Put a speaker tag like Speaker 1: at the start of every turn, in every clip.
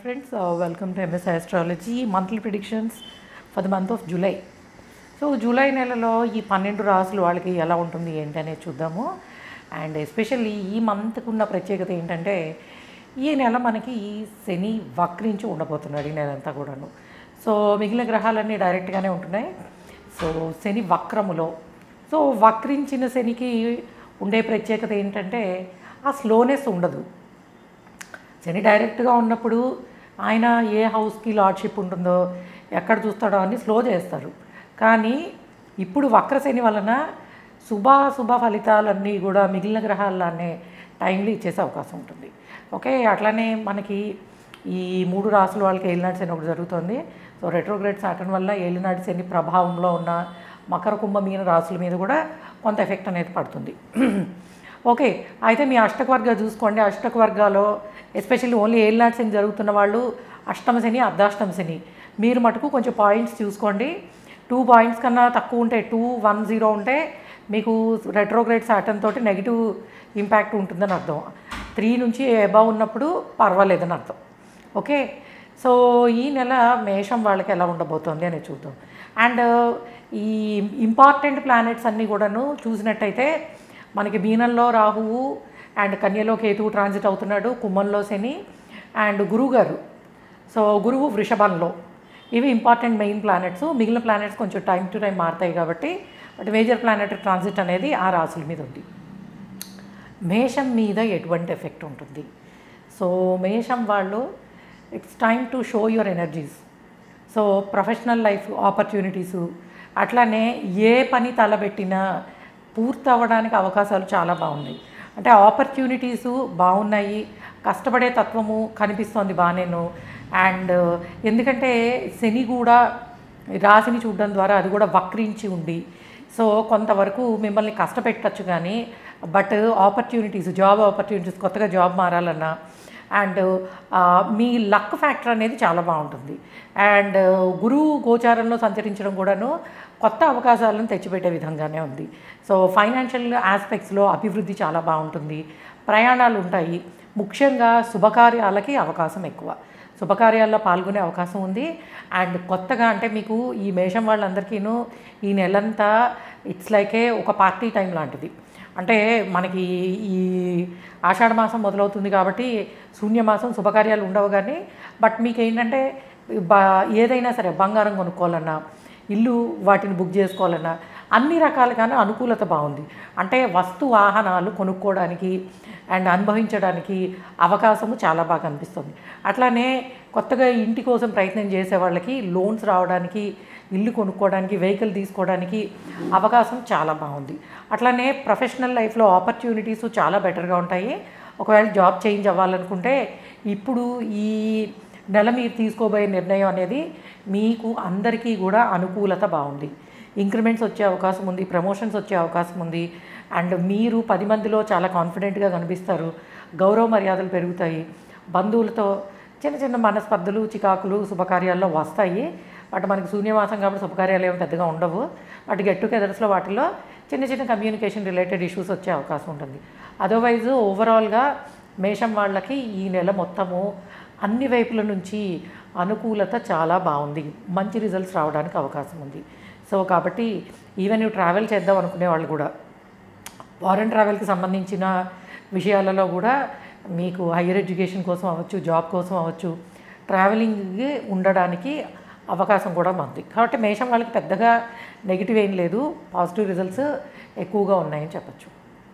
Speaker 1: friends, uh, welcome to MS Astrology monthly predictions for the month of July. So July నెలలో ఈ పన్నెండు రాసులు వాళ్ళకి ఎలా ఉంటుంది ఏంటి అనేది చూద్దాము అండ్ ఎస్పెషల్లీ ఈ మంత్కి ఉన్న ప్రత్యేకత ఏంటంటే ఈ నెల మనకి శని వక్రించి ఉండబోతున్నాడు ఈ నెల అంతా కూడాను సో మిగిలిన గ్రహాలన్నీ డైరెక్ట్గానే ఉంటున్నాయి సో శని వక్రములో సో వక్రించిన శనికి ఉండే ప్రత్యేకత ఏంటంటే ఆ స్లోనెస్ ఉండదు శని డైరెక్ట్గా ఉన్నప్పుడు ఆయన ఏ హౌస్కి లార్డ్షిప్ ఉంటుందో ఎక్కడ చూస్తాడో అన్ని స్లో చేస్తారు కానీ ఇప్పుడు వక్ర శని వలన శుభ శుభ ఫలితాలన్నీ కూడా మిగిలిన గ్రహాలనే టైంలో ఇచ్చేసే అవకాశం ఉంటుంది ఓకే అట్లానే మనకి ఈ మూడు రాసుల వాళ్ళకి ఏలినాటి శని ఒకటి జరుగుతుంది సో రెట్రోగ్రేడ్ సాటర్న్ వల్ల ఏలినాటి శని ప్రభావంలో ఉన్న మకర కుంభ మీన రాసుల మీద కూడా కొంత ఎఫెక్ట్ అనేది పడుతుంది ఓకే అయితే మీ అష్టక వర్గాలు చూసుకోండి అష్టక వర్గాలో ఎస్పెషల్లీ ఓన్లీ ఏలినాటి శని జరుగుతున్న వాళ్ళు అష్టమ శని అర్ధాష్టమ శని మీరు మటుకు కొంచెం పాయింట్స్ చూసుకోండి టూ పాయింట్స్ కన్నా తక్కువ ఉంటే టూ వన్ జీరో ఉంటే మీకు రెట్రోగ్రేడ్ సాటన్ తోటి నెగిటివ్ ఇంపాక్ట్ ఉంటుందని అర్థం త్రీ నుంచి అబవ్ ఉన్నప్పుడు పర్వాలేదని అర్థం ఓకే సో ఈ నెల మేషం వాళ్ళకి ఎలా ఉండబోతోంది అనేది చూద్దాం అండ్ ఈ ఇంపార్టెంట్ ప్లానెట్స్ అన్నీ కూడాను చూసినట్టయితే మనకి మీనంలో రాహువు అండ్ కన్యలో కేతువు ట్రాన్సిట్ అవుతున్నాడు కుంభంలో శని అండ్ గురువు గారు సో గురువు వృషభంలో ఇవి ఇంపార్టెంట్ మెయిన్ ప్లానెట్స్ మిగిలిన ప్లానెట్స్ కొంచెం టైం టు టైం మారుతాయి కాబట్టి బట్ మేజర్ ప్లానెట్ ట్రాన్సిట్ అనేది ఆ రాసుల మీద ఉంది మేషం మీద ఎటువంటి ఎఫెక్ట్ ఉంటుంది సో మేషం వాళ్ళు it's time to show your energies so professional life opportunities అట్లానే ఏ పని తలబెట్టినా పూర్తి అవ్వడానికి అవకాశాలు చాలా బాగున్నాయి అంటే ఆపర్చునిటీసు బాగున్నాయి కష్టపడే తత్వము కనిపిస్తోంది బాగానేను అండ్ ఎందుకంటే శని కూడా రాశిని చూడడం ద్వారా అది కూడా వక్రించి ఉంది సో కొంతవరకు మిమ్మల్ని కష్టపెట్టచ్చు కానీ బట్ ఆపర్చునిటీస్ జాబ్ ఆపర్చునిటీస్ కొత్తగా జాబ్ మారాలన్నా అండ్ మీ లక్ ఫ్యాక్టర్ అనేది చాలా బాగుంటుంది అండ్ గురువు గోచారంలో సంచరించడం కూడాను కొత్త అవకాశాలను తెచ్చిపెట్టే విధంగానే ఉంది సో ఫైనాన్షియల్ ఆస్పెక్ట్స్లో అభివృద్ధి చాలా బాగుంటుంది ప్రయాణాలు ఉంటాయి ముఖ్యంగా శుభకార్యాలకి అవకాశం ఎక్కువ శుభకార్యాల్లో పాల్గొనే అవకాశం ఉంది అండ్ కొత్తగా అంటే మీకు ఈ మేషం వాళ్ళందరికీను ఈ నెలంతా ఇట్స్ లైకే ఒక పార్టీ టైం లాంటిది అంటే మనకి ఈ ఆషాఢ మాసం మొదలవుతుంది కాబట్టి శూన్యమాసం శుభకార్యాలు ఉండవు కానీ బట్ మీకు ఏంటంటే బా ఏదైనా సరే బంగారం కొనుక్కోవాలన్నా ఇల్లు వాటిని బుక్ చేసుకోవాలన్నా అన్ని రకాలుగానే అనుకూలత బాగుంది అంటే వస్తు వాహనాలు కొనుక్కోవడానికి అండ్ అనుభవించడానికి అవకాశము చాలా బాగా అనిపిస్తుంది అట్లానే కొత్తగా ఇంటి కోసం ప్రయత్నం చేసే వాళ్ళకి లోన్స్ రావడానికి ఇల్లు కొనుక్కోవడానికి వెహికల్ తీసుకోవడానికి అవకాశం చాలా బాగుంది అట్లానే ప్రొఫెషనల్ లైఫ్లో ఆపర్చునిటీస్ చాలా బెటర్గా ఉంటాయి ఒకవేళ జాబ్ చేంజ్ అవ్వాలనుకుంటే ఇప్పుడు ఈ నెల మీరు తీసుకోబోయే నిర్ణయం అనేది మీకు అందరికీ కూడా అనుకూలత బాగుంది ఇంక్రిమెంట్స్ వచ్చే అవకాశం ఉంది ప్రమోషన్స్ వచ్చే అవకాశం ఉంది అండ్ మీరు పది మందిలో చాలా కాన్ఫిడెంట్గా కనిపిస్తారు గౌరవ మర్యాదలు పెరుగుతాయి బంధువులతో చిన్న చిన్న మనస్పర్ధలు చికాకులు శుభకార్యాల్లో వస్తాయి బట్ మనకి శూన్యమాసం కాబట్టి శుభకార్యాలు ఏమి పెద్దగా ఉండవు బట్ గెట్ టుగెదర్స్లో వాటిలో చిన్న చిన్న కమ్యూనికేషన్ రిలేటెడ్ ఇష్యూస్ వచ్చే అవకాశం ఉంటుంది అదర్వైజ్ ఓవరాల్గా మేషం వాళ్ళకి ఈ నెల మొత్తము అన్ని వైపుల నుంచి అనుకూలత చాలా బాగుంది మంచి రిజల్ట్స్ రావడానికి అవకాశం ఉంది సో కాబట్టి ఈవెన్ నువ్వు ట్రావెల్ చేద్దాం అనుకునే వాళ్ళు కూడా ఫారెన్ ట్రావెల్కి సంబంధించిన విషయాలలో కూడా మీకు హయ్యర్ ఎడ్యుకేషన్ కోసం అవ్వచ్చు జాబ్ కోసం అవ్వచ్చు ట్రావెలింగ్ ఉండడానికి అవకాశం కూడా ఉంది కాబట్టి మేషం వాళ్ళకి పెద్దగా నెగిటివ్ ఏం లేదు పాజిటివ్ రిజల్ట్స్ ఎక్కువగా ఉన్నాయని చెప్పచ్చు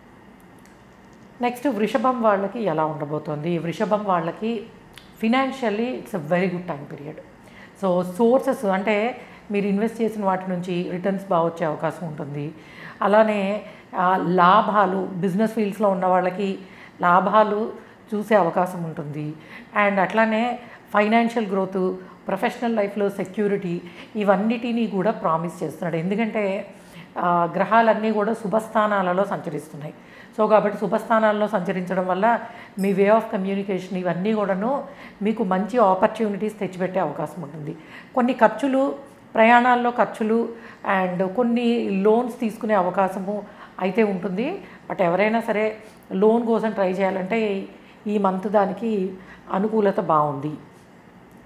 Speaker 1: నెక్స్ట్ వృషభం వాళ్ళకి ఎలా ఉండబోతోంది వృషభం వాళ్ళకి financially it's uh very good time period so sources అంటే మీరు ఇన్వెస్ట్ చేసిన వాటి నుంచి రిటర్న్స్ బాగా వచ్చే అవకాశం ఉంటుంది అలానే లాభాలు బిజినెస్ ఫీల్డ్స్లో ఉన్న వాళ్ళకి లాభాలు చూసే అవకాశం ఉంటుంది అండ్ అట్లానే ఫైనాన్షియల్ గ్రోత్ ప్రొఫెషనల్ లైఫ్లో సెక్యూరిటీ ఇవన్నిటినీ కూడా ప్రామిస్ చేస్తున్నాడు ఎందుకంటే గ్రహాలన్నీ కూడా శుభస్థానాలలో సంచరిస్తున్నాయి సో కాబట్టి శుభస్థానాల్లో సంచరించడం వల్ల మీ వే ఆఫ్ కమ్యూనికేషన్ ఇవన్నీ కూడాను మీకు మంచి ఆపర్చునిటీస్ తెచ్చిపెట్టే అవకాశం ఉంటుంది కొన్ని ఖర్చులు ప్రయాణాల్లో ఖర్చులు అండ్ కొన్ని లోన్స్ తీసుకునే అవకాశము అయితే ఉంటుంది బట్ ఎవరైనా సరే లోన్ కోసం ట్రై చేయాలంటే ఈ మంత్ దానికి అనుకూలత బాగుంది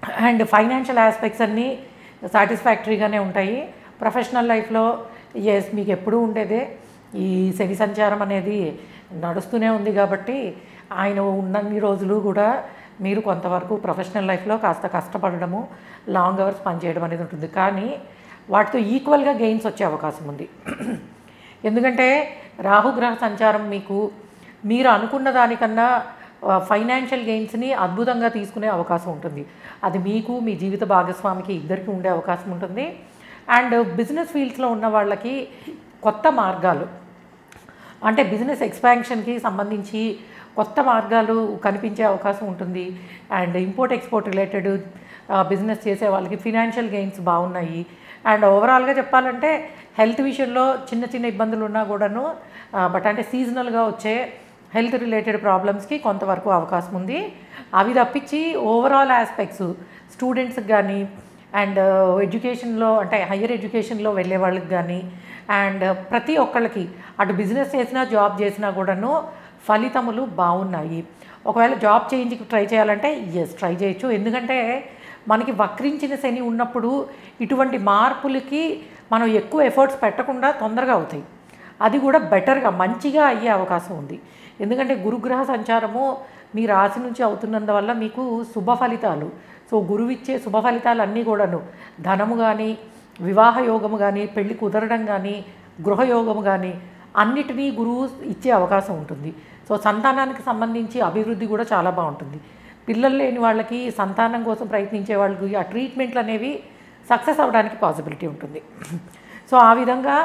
Speaker 1: అండ్ ఫైనాన్షియల్ ఆస్పెక్ట్స్ అన్నీ సాటిస్ఫాక్టరీగానే ఉంటాయి ప్రొఫెషనల్ లైఫ్లో ఎస్ మీకు ఎప్పుడూ ఉండేదే ఈ శని సంచారం అనేది నడుస్తూనే ఉంది కాబట్టి ఆయన ఉన్నన్ని రోజులు కూడా మీరు కొంతవరకు ప్రొఫెషనల్ లైఫ్లో కాస్త కష్టపడడము లాంగ్ అవర్స్ పనిచేయడం అనేది ఉంటుంది కానీ వాటితో ఈక్వల్గా గెయిన్స్ వచ్చే అవకాశం ఉంది ఎందుకంటే రాహుగ్రహ సంచారం మీకు మీరు అనుకున్న దానికన్నా ఫైనాన్షియల్ గెయిన్స్ని అద్భుతంగా తీసుకునే అవకాశం ఉంటుంది అది మీకు మీ జీవిత భాగస్వామికి ఇద్దరికి ఉండే అవకాశం ఉంటుంది అండ్ బిజినెస్ ఫీల్డ్స్లో ఉన్న వాళ్ళకి కొత్త మార్గాలు అంటే బిజినెస్ ఎక్స్పాన్షన్కి సంబంధించి కొత్త మార్గాలు కనిపించే అవకాశం ఉంటుంది and import export related business చేసే వాళ్ళకి ఫినాన్షియల్ గెయిన్స్ బాగున్నాయి అండ్ ఓవరాల్గా చెప్పాలంటే హెల్త్ విషయంలో చిన్న చిన్న ఇబ్బందులు ఉన్నా కూడాను బట్ అంటే సీజనల్గా వచ్చే హెల్త్ రిలేటెడ్ ప్రాబ్లమ్స్కి కొంతవరకు అవకాశం ఉంది అవి తప్పించి ఓవరాల్ ఆస్పెక్ట్స్ స్టూడెంట్స్కి కానీ అండ్ ఎడ్యుకేషన్లో అంటే హయ్యర్ ఎడ్యుకేషన్లో వెళ్ళే వాళ్ళకి కానీ అండ్ ప్రతి ఒక్కళ్ళకి అటు బిజినెస్ చేసినా జాబ్ చేసినా కూడాను ఫలితములు బాగున్నాయి ఒకవేళ జాబ్ చేంజ్కి ట్రై చేయాలంటే ఎస్ ట్రై చేయొచ్చు ఎందుకంటే మనకి వక్రించిన శని ఉన్నప్పుడు ఇటువంటి మార్పులకి మనం ఎక్కువ ఎఫర్ట్స్ పెట్టకుండా తొందరగా అవుతాయి అది కూడా బెటర్గా మంచిగా అయ్యే అవకాశం ఉంది ఎందుకంటే గురుగ్రహ సంచారము మీ రాశి నుంచి అవుతున్నందువల్ల మీకు శుభ ఫలితాలు సో గురువు ఇచ్చే శుభ ఫలితాలు అన్నీ కూడాను ధనము కానీ వివాహ యోగము కానీ పెళ్లి కుదరడం కానీ గృహయోగము కానీ అన్నిటినీ గురువు ఇచ్చే అవకాశం ఉంటుంది సో సంతానానికి సంబంధించి అభివృద్ధి కూడా చాలా బాగుంటుంది పిల్లలు లేని వాళ్ళకి సంతానం కోసం ప్రయత్నించే వాళ్ళకి ఆ ట్రీట్మెంట్లు అనేవి సక్సెస్ అవ్వడానికి పాసిబిలిటీ ఉంటుంది సో ఆ విధంగా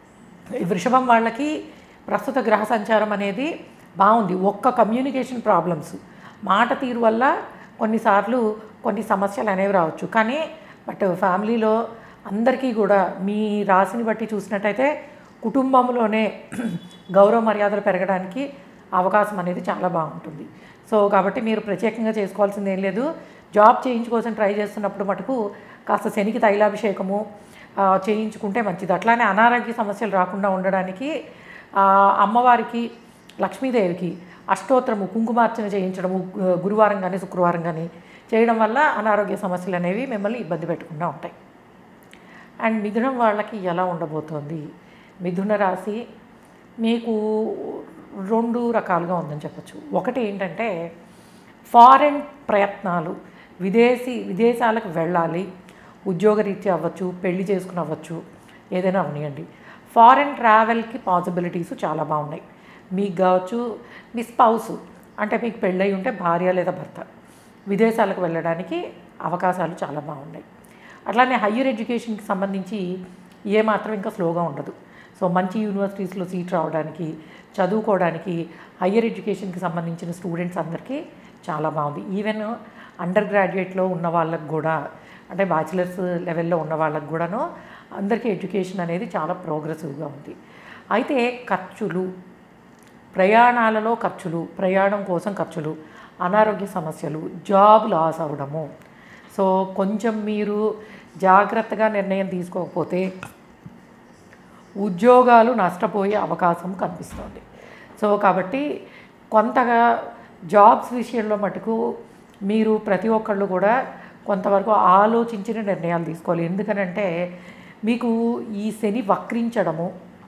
Speaker 1: ఈ వృషభం వాళ్ళకి ప్రస్తుత గ్రహ సంచారం అనేది బాగుంది ఒక్క కమ్యూనికేషన్ ప్రాబ్లమ్స్ మాట తీరు వల్ల కొన్నిసార్లు కొన్ని సమస్యలు అనేవి రావచ్చు కానీ బట్ ఫ్యామిలీలో అందరికీ కూడా మీ రాశిని బట్టి చూసినట్టయితే కుటుంబంలోనే గౌరవ మర్యాదలు పెరగడానికి అవకాశం అనేది చాలా బాగుంటుంది సో కాబట్టి మీరు ప్రత్యేకంగా చేసుకోవాల్సింది ఏం లేదు జాబ్ చేయించుకోసం ట్రై చేస్తున్నప్పుడు మటుకు కాస్త శనికి తైలాభిషేకము ఆ, చేయించుకుంటే మంచిది అట్లానే అనారోగ్య సమస్యలు రాకుండా ఉండడానికి ఆ, అమ్మవారికి లక్ష్మీదేవికి అష్టోత్తరము కుంకుమార్చన చేయించడము గు- గురువారం కానీ శుక్రవారం కానీ చేయడం వల్ల అనారోగ్య సమస్యలు అనేవి మిమ్మల్ని ఇబ్బంది పెట్టకుండా ఉంటాయి అండ్ మిథునం వాళ్ళకి ఎలా ఉండబోతోంది మిథున రాశి మీకు రెండు రకాలుగా ఉందని చెప్పచ్చు ఒకటి ఏంటంటే ఫారెన్ ప్రయత్నాలు విదేశీ విదేశాలకు వెళ్ళాలి ఉద్యోగరీత్యా అవ్వచ్చు పెళ్లి చేసుకుని అవ్వచ్చు ఏదైనా అవనియండి ఫారెన్ ట్రావెల్కి పాసిబిలిటీస్ చాలా బాగున్నాయి మీకు కావచ్చు మీ స్పౌస్ అంటే మీకు పెళ్ళయి ఉంటే భార్య లేదా భర్త విదేశాలకు వెళ్ళడానికి అవకాశాలు చాలా బాగున్నాయి అట్లానే హయ్యర్ ఎడ్యుకేషన్కి సంబంధించి ఏ మాత్రం ఇంకా స్లోగా ఉండదు సో మంచి యూనివర్సిటీస్లో సీట్ రావడానికి చదువుకోవడానికి హయ్యర్ ఎడ్యుకేషన్కి సంబంధించిన స్టూడెంట్స్ అందరికీ చాలా బాగుంది ఈవెన్ అండర్ గ్రాడ్యుయేట్లో ఉన్న వాళ్ళకి కూడా అంటే బ్యాచిలర్స్ లెవెల్లో ఉన్న వాళ్ళకి కూడాను అందరికీ ఎడ్యుకేషన్ అనేది చాలా ప్రోగ్రెసివ్గా ఉంది అయితే ఖర్చులు ప్రయాణాలలో ఖర్చులు ప్రయాణం కోసం ఖర్చులు అనారోగ్య సమస్యలు జాబ్ లాస్ అవ్వడము సో కొంచెం మీరు జాగ్రత్తగా నిర్ణయం తీసుకోకపోతే ఉద్యోగాలు నష్టపోయే అవకాశం కనిపిస్తుంది సో కాబట్టి కొంతగా జాబ్స్ విషయంలో మటుకు మీరు ప్రతి ఒక్కళ్ళు కూడా కొంతవరకు ఆలోచించిన నిర్ణయాలు తీసుకోవాలి ఎందుకనంటే మీకు ఈ శని వక్రించడము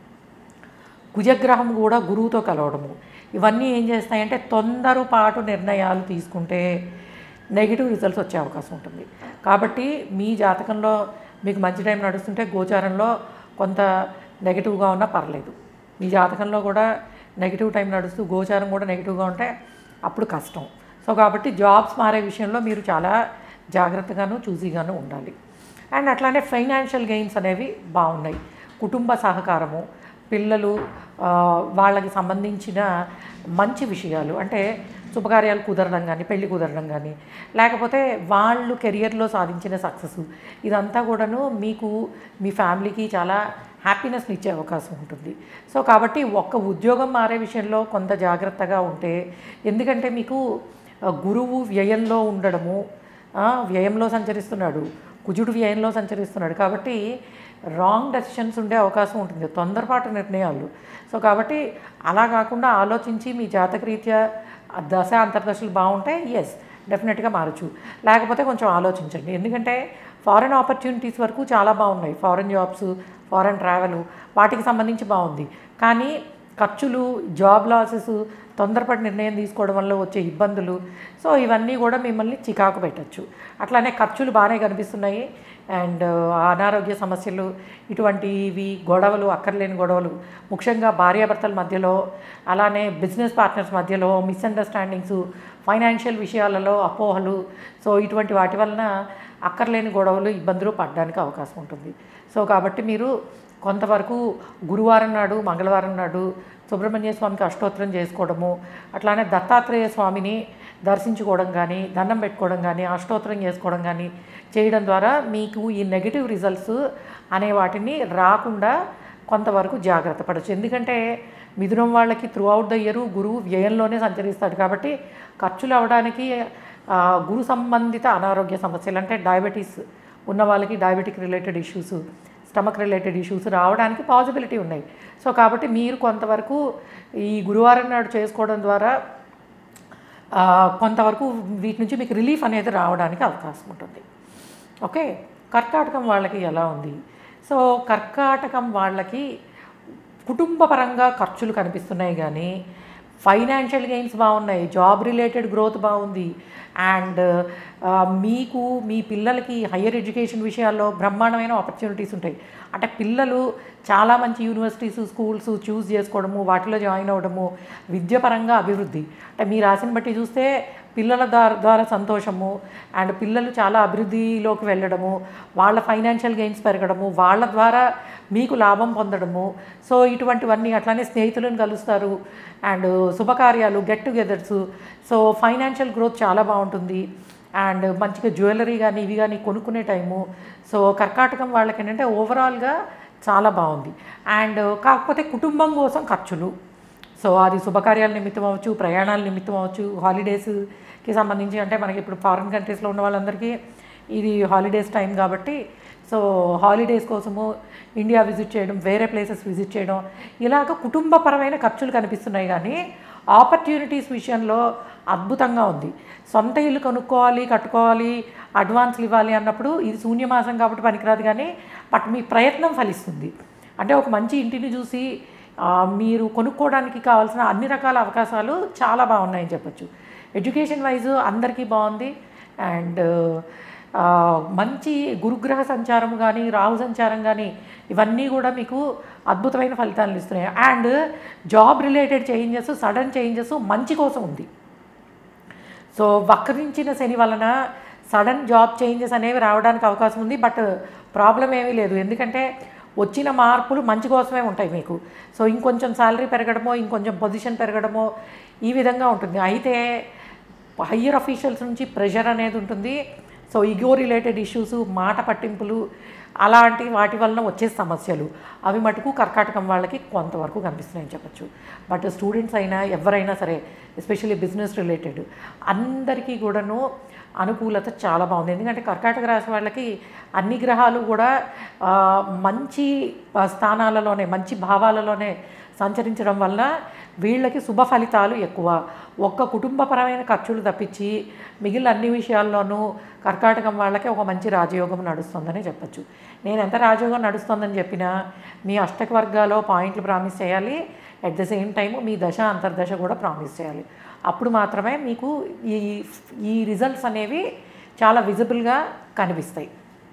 Speaker 1: కుజగ్రహం కూడా గురువుతో కలవడము ఇవన్నీ ఏం చేస్తాయంటే తొందరపాటు నిర్ణయాలు తీసుకుంటే నెగిటివ్ రిజల్ట్స్ వచ్చే అవకాశం ఉంటుంది కాబట్టి మీ జాతకంలో మీకు మంచి టైం నడుస్తుంటే గోచారంలో కొంత నెగిటివ్గా ఉన్నా పర్లేదు మీ జాతకంలో కూడా నెగిటివ్ టైం నడుస్తూ గోచారం కూడా నెగిటివ్గా ఉంటే అప్పుడు కష్టం సో కాబట్టి జాబ్స్ మారే విషయంలో మీరు చాలా జాగ్రత్తగాను చూసీగాను ఉండాలి అండ్ అట్లానే ఫైనాన్షియల్ గెయిన్స్ అనేవి బాగున్నాయి కుటుంబ సహకారము పిల్లలు ఆ, వాళ్ళకి సంబంధించిన మంచి విషయాలు అంటే శుభకార్యాలు కుదరడం కానీ పెళ్లి కుదరడం కానీ లేకపోతే వాళ్ళు కెరియర్లో సాధించిన సక్సెస్ ఇదంతా కూడాను మీకు మీ ఫ్యామిలీకి చాలా హ్యాపీనెస్ని ఇచ్చే అవకాశం ఉంటుంది సో కాబట్టి ఒక్క ఉద్యోగం మారే విషయంలో కొంత జాగ్రత్తగా ఉంటే ఎందుకంటే మీకు ఆ, గురువు వ్యయంలో ఉండడము ఆ, వ్యయంలో సంచరిస్తున్నాడు కుజుడు వ్యయంలో సంచరిస్తున్నాడు కాబట్టి రాంగ్ డెసిషన్స్ ఉండే అవకాశం ఉంటుంది తొందరపాటు నిర్ణయాలు సో కాబట్టి అలా కాకుండా ఆలోచించి మీ జాతకరీత్యా ఆ దశ అంతర్దశలు బాగుంటే ఎస్ డెఫినెట్గా మారచ్చు లేకపోతే కొంచెం ఆలోచించండి ఎందుకంటే ఫారెన్ ఆపర్చునిటీస్ వరకు చాలా బాగున్నాయి ఫారెన్ జాబ్స్ ఫారెన్ ట్రావెల్ వాటికి సంబంధించి బాగుంది కానీ ఖర్చులు జాబ్ లాసెస్ తొందరపడి నిర్ణయం తీసుకోవడం వల్ల వచ్చే ఇబ్బందులు సో ఇవన్నీ కూడా మిమ్మల్ని చికాకు పెట్టచ్చు అట్లానే ఖర్చులు బాగానే కనిపిస్తున్నాయి అండ్ అనారోగ్య సమస్యలు ఇటువంటివి గొడవలు అక్కర్లేని గొడవలు ముఖ్యంగా భార్యాభర్తల మధ్యలో అలానే బిజినెస్ పార్ట్నర్స్ మధ్యలో మిస్అండర్స్టాండింగ్స్ ఫైనాన్షియల్ విషయాలలో అపోహలు సో ఇటువంటి వాటి వలన అక్కర్లేని గొడవలు ఇబ్బందులు పడడానికి అవకాశం ఉంటుంది సో కాబట్టి మీరు కొంతవరకు గురువారం నాడు మంగళవారం నాడు సుబ్రహ్మణ్య స్వామికి అష్టోత్తరం చేసుకోవడము అట్లానే దత్తాత్రేయ స్వామిని దర్శించుకోవడం కానీ దండం పెట్టుకోవడం కానీ అష్టోత్తరం చేసుకోవడం కానీ చేయడం ద్వారా మీకు ఈ నెగిటివ్ రిజల్ట్స్ అనే వాటిని రాకుండా కొంతవరకు జాగ్రత్త పడచ్చు ఎందుకంటే మిథునం వాళ్ళకి త్రూ అవుట్ ద ఇయర్ గురువు వ్యయంలోనే సంచరిస్తాడు కాబట్టి ఖర్చులు అవడానికి ఆ, గురు సంబంధిత అనారోగ్య సమస్యలు అంటే డయాబెటీస్ ఉన్న వాళ్ళకి diabetic related issues stomach related issues రావడానికి పాసిబిలిటీ ఉన్నాయి సో కాబట్టి మీరు కొంతవరకు ఈ గురువారం నాడు చేసుకోవడం ద్వారా ఆ, కొంతవరకు వీటి నుంచి మీకు రిలీఫ్ అనేది రావడానికి అవకాశం ఉంటుంది ఓకే కర్కాటకం వాళ్ళకి ఎలా ఉంది సో కర్కాటకం వాళ్ళకి కుటుంబపరంగా ఖర్చులు కనిపిస్తున్నాయి కానీ ఫైనాన్షియల్ గెయిన్స్ బాగున్నాయి జాబ్ రిలేటెడ్ గ్రోత్ బాగుంది అండ్ మీకు మీ పిల్లలకి హయ్యర్ ఎడ్యుకేషన్ విషయాల్లో బ్రహ్మాండమైన ఆపర్చునిటీస్ ఉంటాయి అంటే పిల్లలు చాలా మంచి యూనివర్సిటీస్ స్కూల్స్ చూస్ చేసుకోవడము వాటిలో జాయిన్ అవ్వడము విద్యపరంగా అభివృద్ధి అంటే మీ రాశిని బట్టి చూస్తే పిల్లల ద్వారా ద్వారా సంతోషము అండ్ పిల్లలు చాలా అభివృద్ధిలోకి వెళ్ళడము వాళ్ళ ఫైనాన్షియల్ గెయిన్స్ పెరగడము వాళ్ళ ద్వారా మీకు లాభం పొందడము సో ఇటువంటివన్నీ అట్లానే స్నేహితులను కలుస్తారు అండ్ శుభకార్యాలు get togethers so financial growth చాలా బాగుంటుంది అండ్ మంచిగా జ్యువెలరీ కానీ ఇవి కానీ కొనుక్కునే టైము సో కర్కాటకం వాళ్ళకి ఏంటంటే ఓవరాల్గా చాలా బాగుంది అండ్ కాకపోతే కుటుంబం కోసం ఖర్చులు సో అది శుభకార్యాల నిమిత్తం అవ్వచ్చు ప్రయాణాల నిమిత్తం అవ్వచ్చు హాలిడేస్కి సంబంధించి అంటే మనకి ఇప్పుడు ఫారిన్ కంట్రీస్లో ఉన్న వాళ్ళందరికీ ఇది హాలిడేస్ టైం కాబట్టి సో హాలిడేస్ కోసము ఇండియా విజిట్ చేయడం వేరే ప్లేసెస్ విజిట్ చేయడం ఇలాగ కుటుంబపరమైన ఖర్చులు కనిపిస్తున్నాయి కానీ ఆపర్చునిటీస్ విషయంలో అద్భుతంగా ఉంది సొంత ఇల్లు కొనుక్కోవాలి కట్టుకోవాలి అడ్వాన్స్లు ఇవ్వాలి అన్నప్పుడు ఇది శూన్యమాసం కాబట్టి పనికిరాదు కానీ బట్ మీ ప్రయత్నం ఫలిస్తుంది అంటే ఒక మంచి ఇంటిని చూసి ఆ, మీరు కొనుక్కోవడానికి కావాల్సిన అన్ని రకాల అవకాశాలు చాలా బాగున్నాయని చెప్పొచ్చు ఎడ్యుకేషన్ వైజ్ అందరికీ బాగుంది అండ్ ఆ, మంచి గురుగ్రహ సంచారం కానీ రాహు సంచారం కానీ ఇవన్నీ కూడా మీకు అద్భుతమైన ఫలితాలను ఇస్తున్నాయి and job related changes sudden changes మంచి కోసం ఉంది సో వక్రించిన శని వలన సడన్ జాబ్ చేంజెస్ అనేవి రావడానికి అవకాశం ఉంది బట్ ప్రాబ్లం ఏమీ లేదు ఎందుకంటే వచ్చిన మార్పులు మంచి కోసమే ఉంటాయి మీకు సో ఇంకొంచెం శాలరీ పెరగడమో ఇంకొంచెం పొజిషన్ పెరగడమో ఈ విధంగా ఉంటుంది అయితే హయ్యర్ అఫీషియల్స్ నుంచి ప్రెషర్ అనేది ఉంటుంది సో ఇగో రిలేటెడ్ ఇష్యూస్ మాట పట్టింపులు అలాంటి వాటి వలన వచ్చే సమస్యలు అవి మటుకు కర్కాటకం వాళ్ళకి కొంతవరకు కనిపిస్తున్నాయని చెప్పచ్చు బట్ స్టూడెంట్స్ అయినా ఎవరైనా సరే ఎస్పెషల్లీ బిజినెస్ రిలేటెడ్ అందరికీ కూడాను అనుకూలత చాలా బాగుంది ఎందుకంటే కర్కాటక రాశి వాళ్ళకి అన్ని గ్రహాలు కూడా ఆ, మంచి ఆ, స్థానాలలోనే మంచి భావాలలోనే సంచరించడం వల్ల వీళ్ళకి శుభ ఫలితాలు ఎక్కువ ఒక్క కుటుంబపరమైన ఖర్చులు తప్పించి మిగిలిన అన్ని విషయాల్లోనూ కర్కాటకం వాళ్ళకి ఒక మంచి రాజయోగం నడుస్తుందని చెప్పచ్చు నేను ఎంత రాజయోగం నడుస్తుందని చెప్పినా మీ అష్టక వర్గాలో పాయింట్లు ప్రామిస్ చేయాలి అట్ ద సేమ్ టైం మీ దశ అంతర్దశ కూడా ప్రామిస్ చేయాలి అప్పుడు మాత్రమే మీకు ఈ ఈ రిజల్ట్స్ అనేవి చాలా విజిబుల్గా కనిపిస్తాయి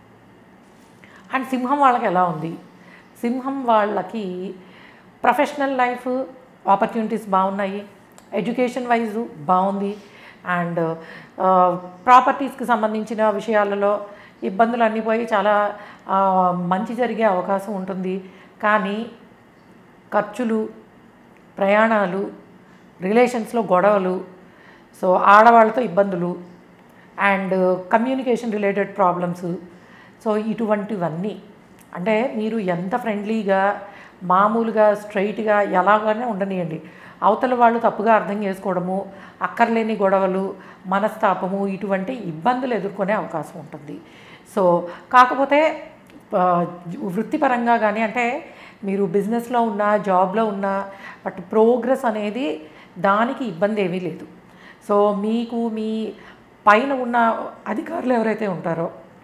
Speaker 1: అండ్ సింహం వాళ్ళకి ఎలా ఉంది సింహం వాళ్ళకి ప్రొఫెషనల్ లైఫ్ ఆపర్చునిటీస్ బాగున్నాయి ఎడ్యుకేషన్ వైజ్ బాగుంది అండ్ ప్రాపర్టీస్కి సంబంధించిన విషయాలలో ఇబ్బందులు అన్నీ పోయి చాలా ఆ, మంచి జరిగే అవకాశం ఉంటుంది కానీ ఖర్చులు ప్రయాణాలు రిలేషన్స్లో గొడవలు సో ఆడవాళ్ళతో ఇబ్బందులు and communication related problems so ఇటువంటివన్నీ అంటే మీరు ఎంత ఫ్రెండ్లీగా మామూలుగా స్ట్రైట్గా ఎలాగానే ఉండనియండి అవతల వాళ్ళు తప్పుగా అర్థం చేసుకోవడము అక్కర్లేని గొడవలు మనస్తాపము ఇటువంటి ఇబ్బందులు ఎదుర్కొనే అవకాశం ఉంటుంది సో కాకపోతే ఆ, వృత్తిపరంగా కానీ అంటే మీరు బిజినెస్లో ఉన్నా జాబ్లో ఉన్నా బట్ ప్రోగ్రెస్ అనేది దానికి ఇబ్బంది ఏమీ లేదు సో మీకు మీ పైన ఉన్న అధికారులు ఎవరైతే ఉంటారో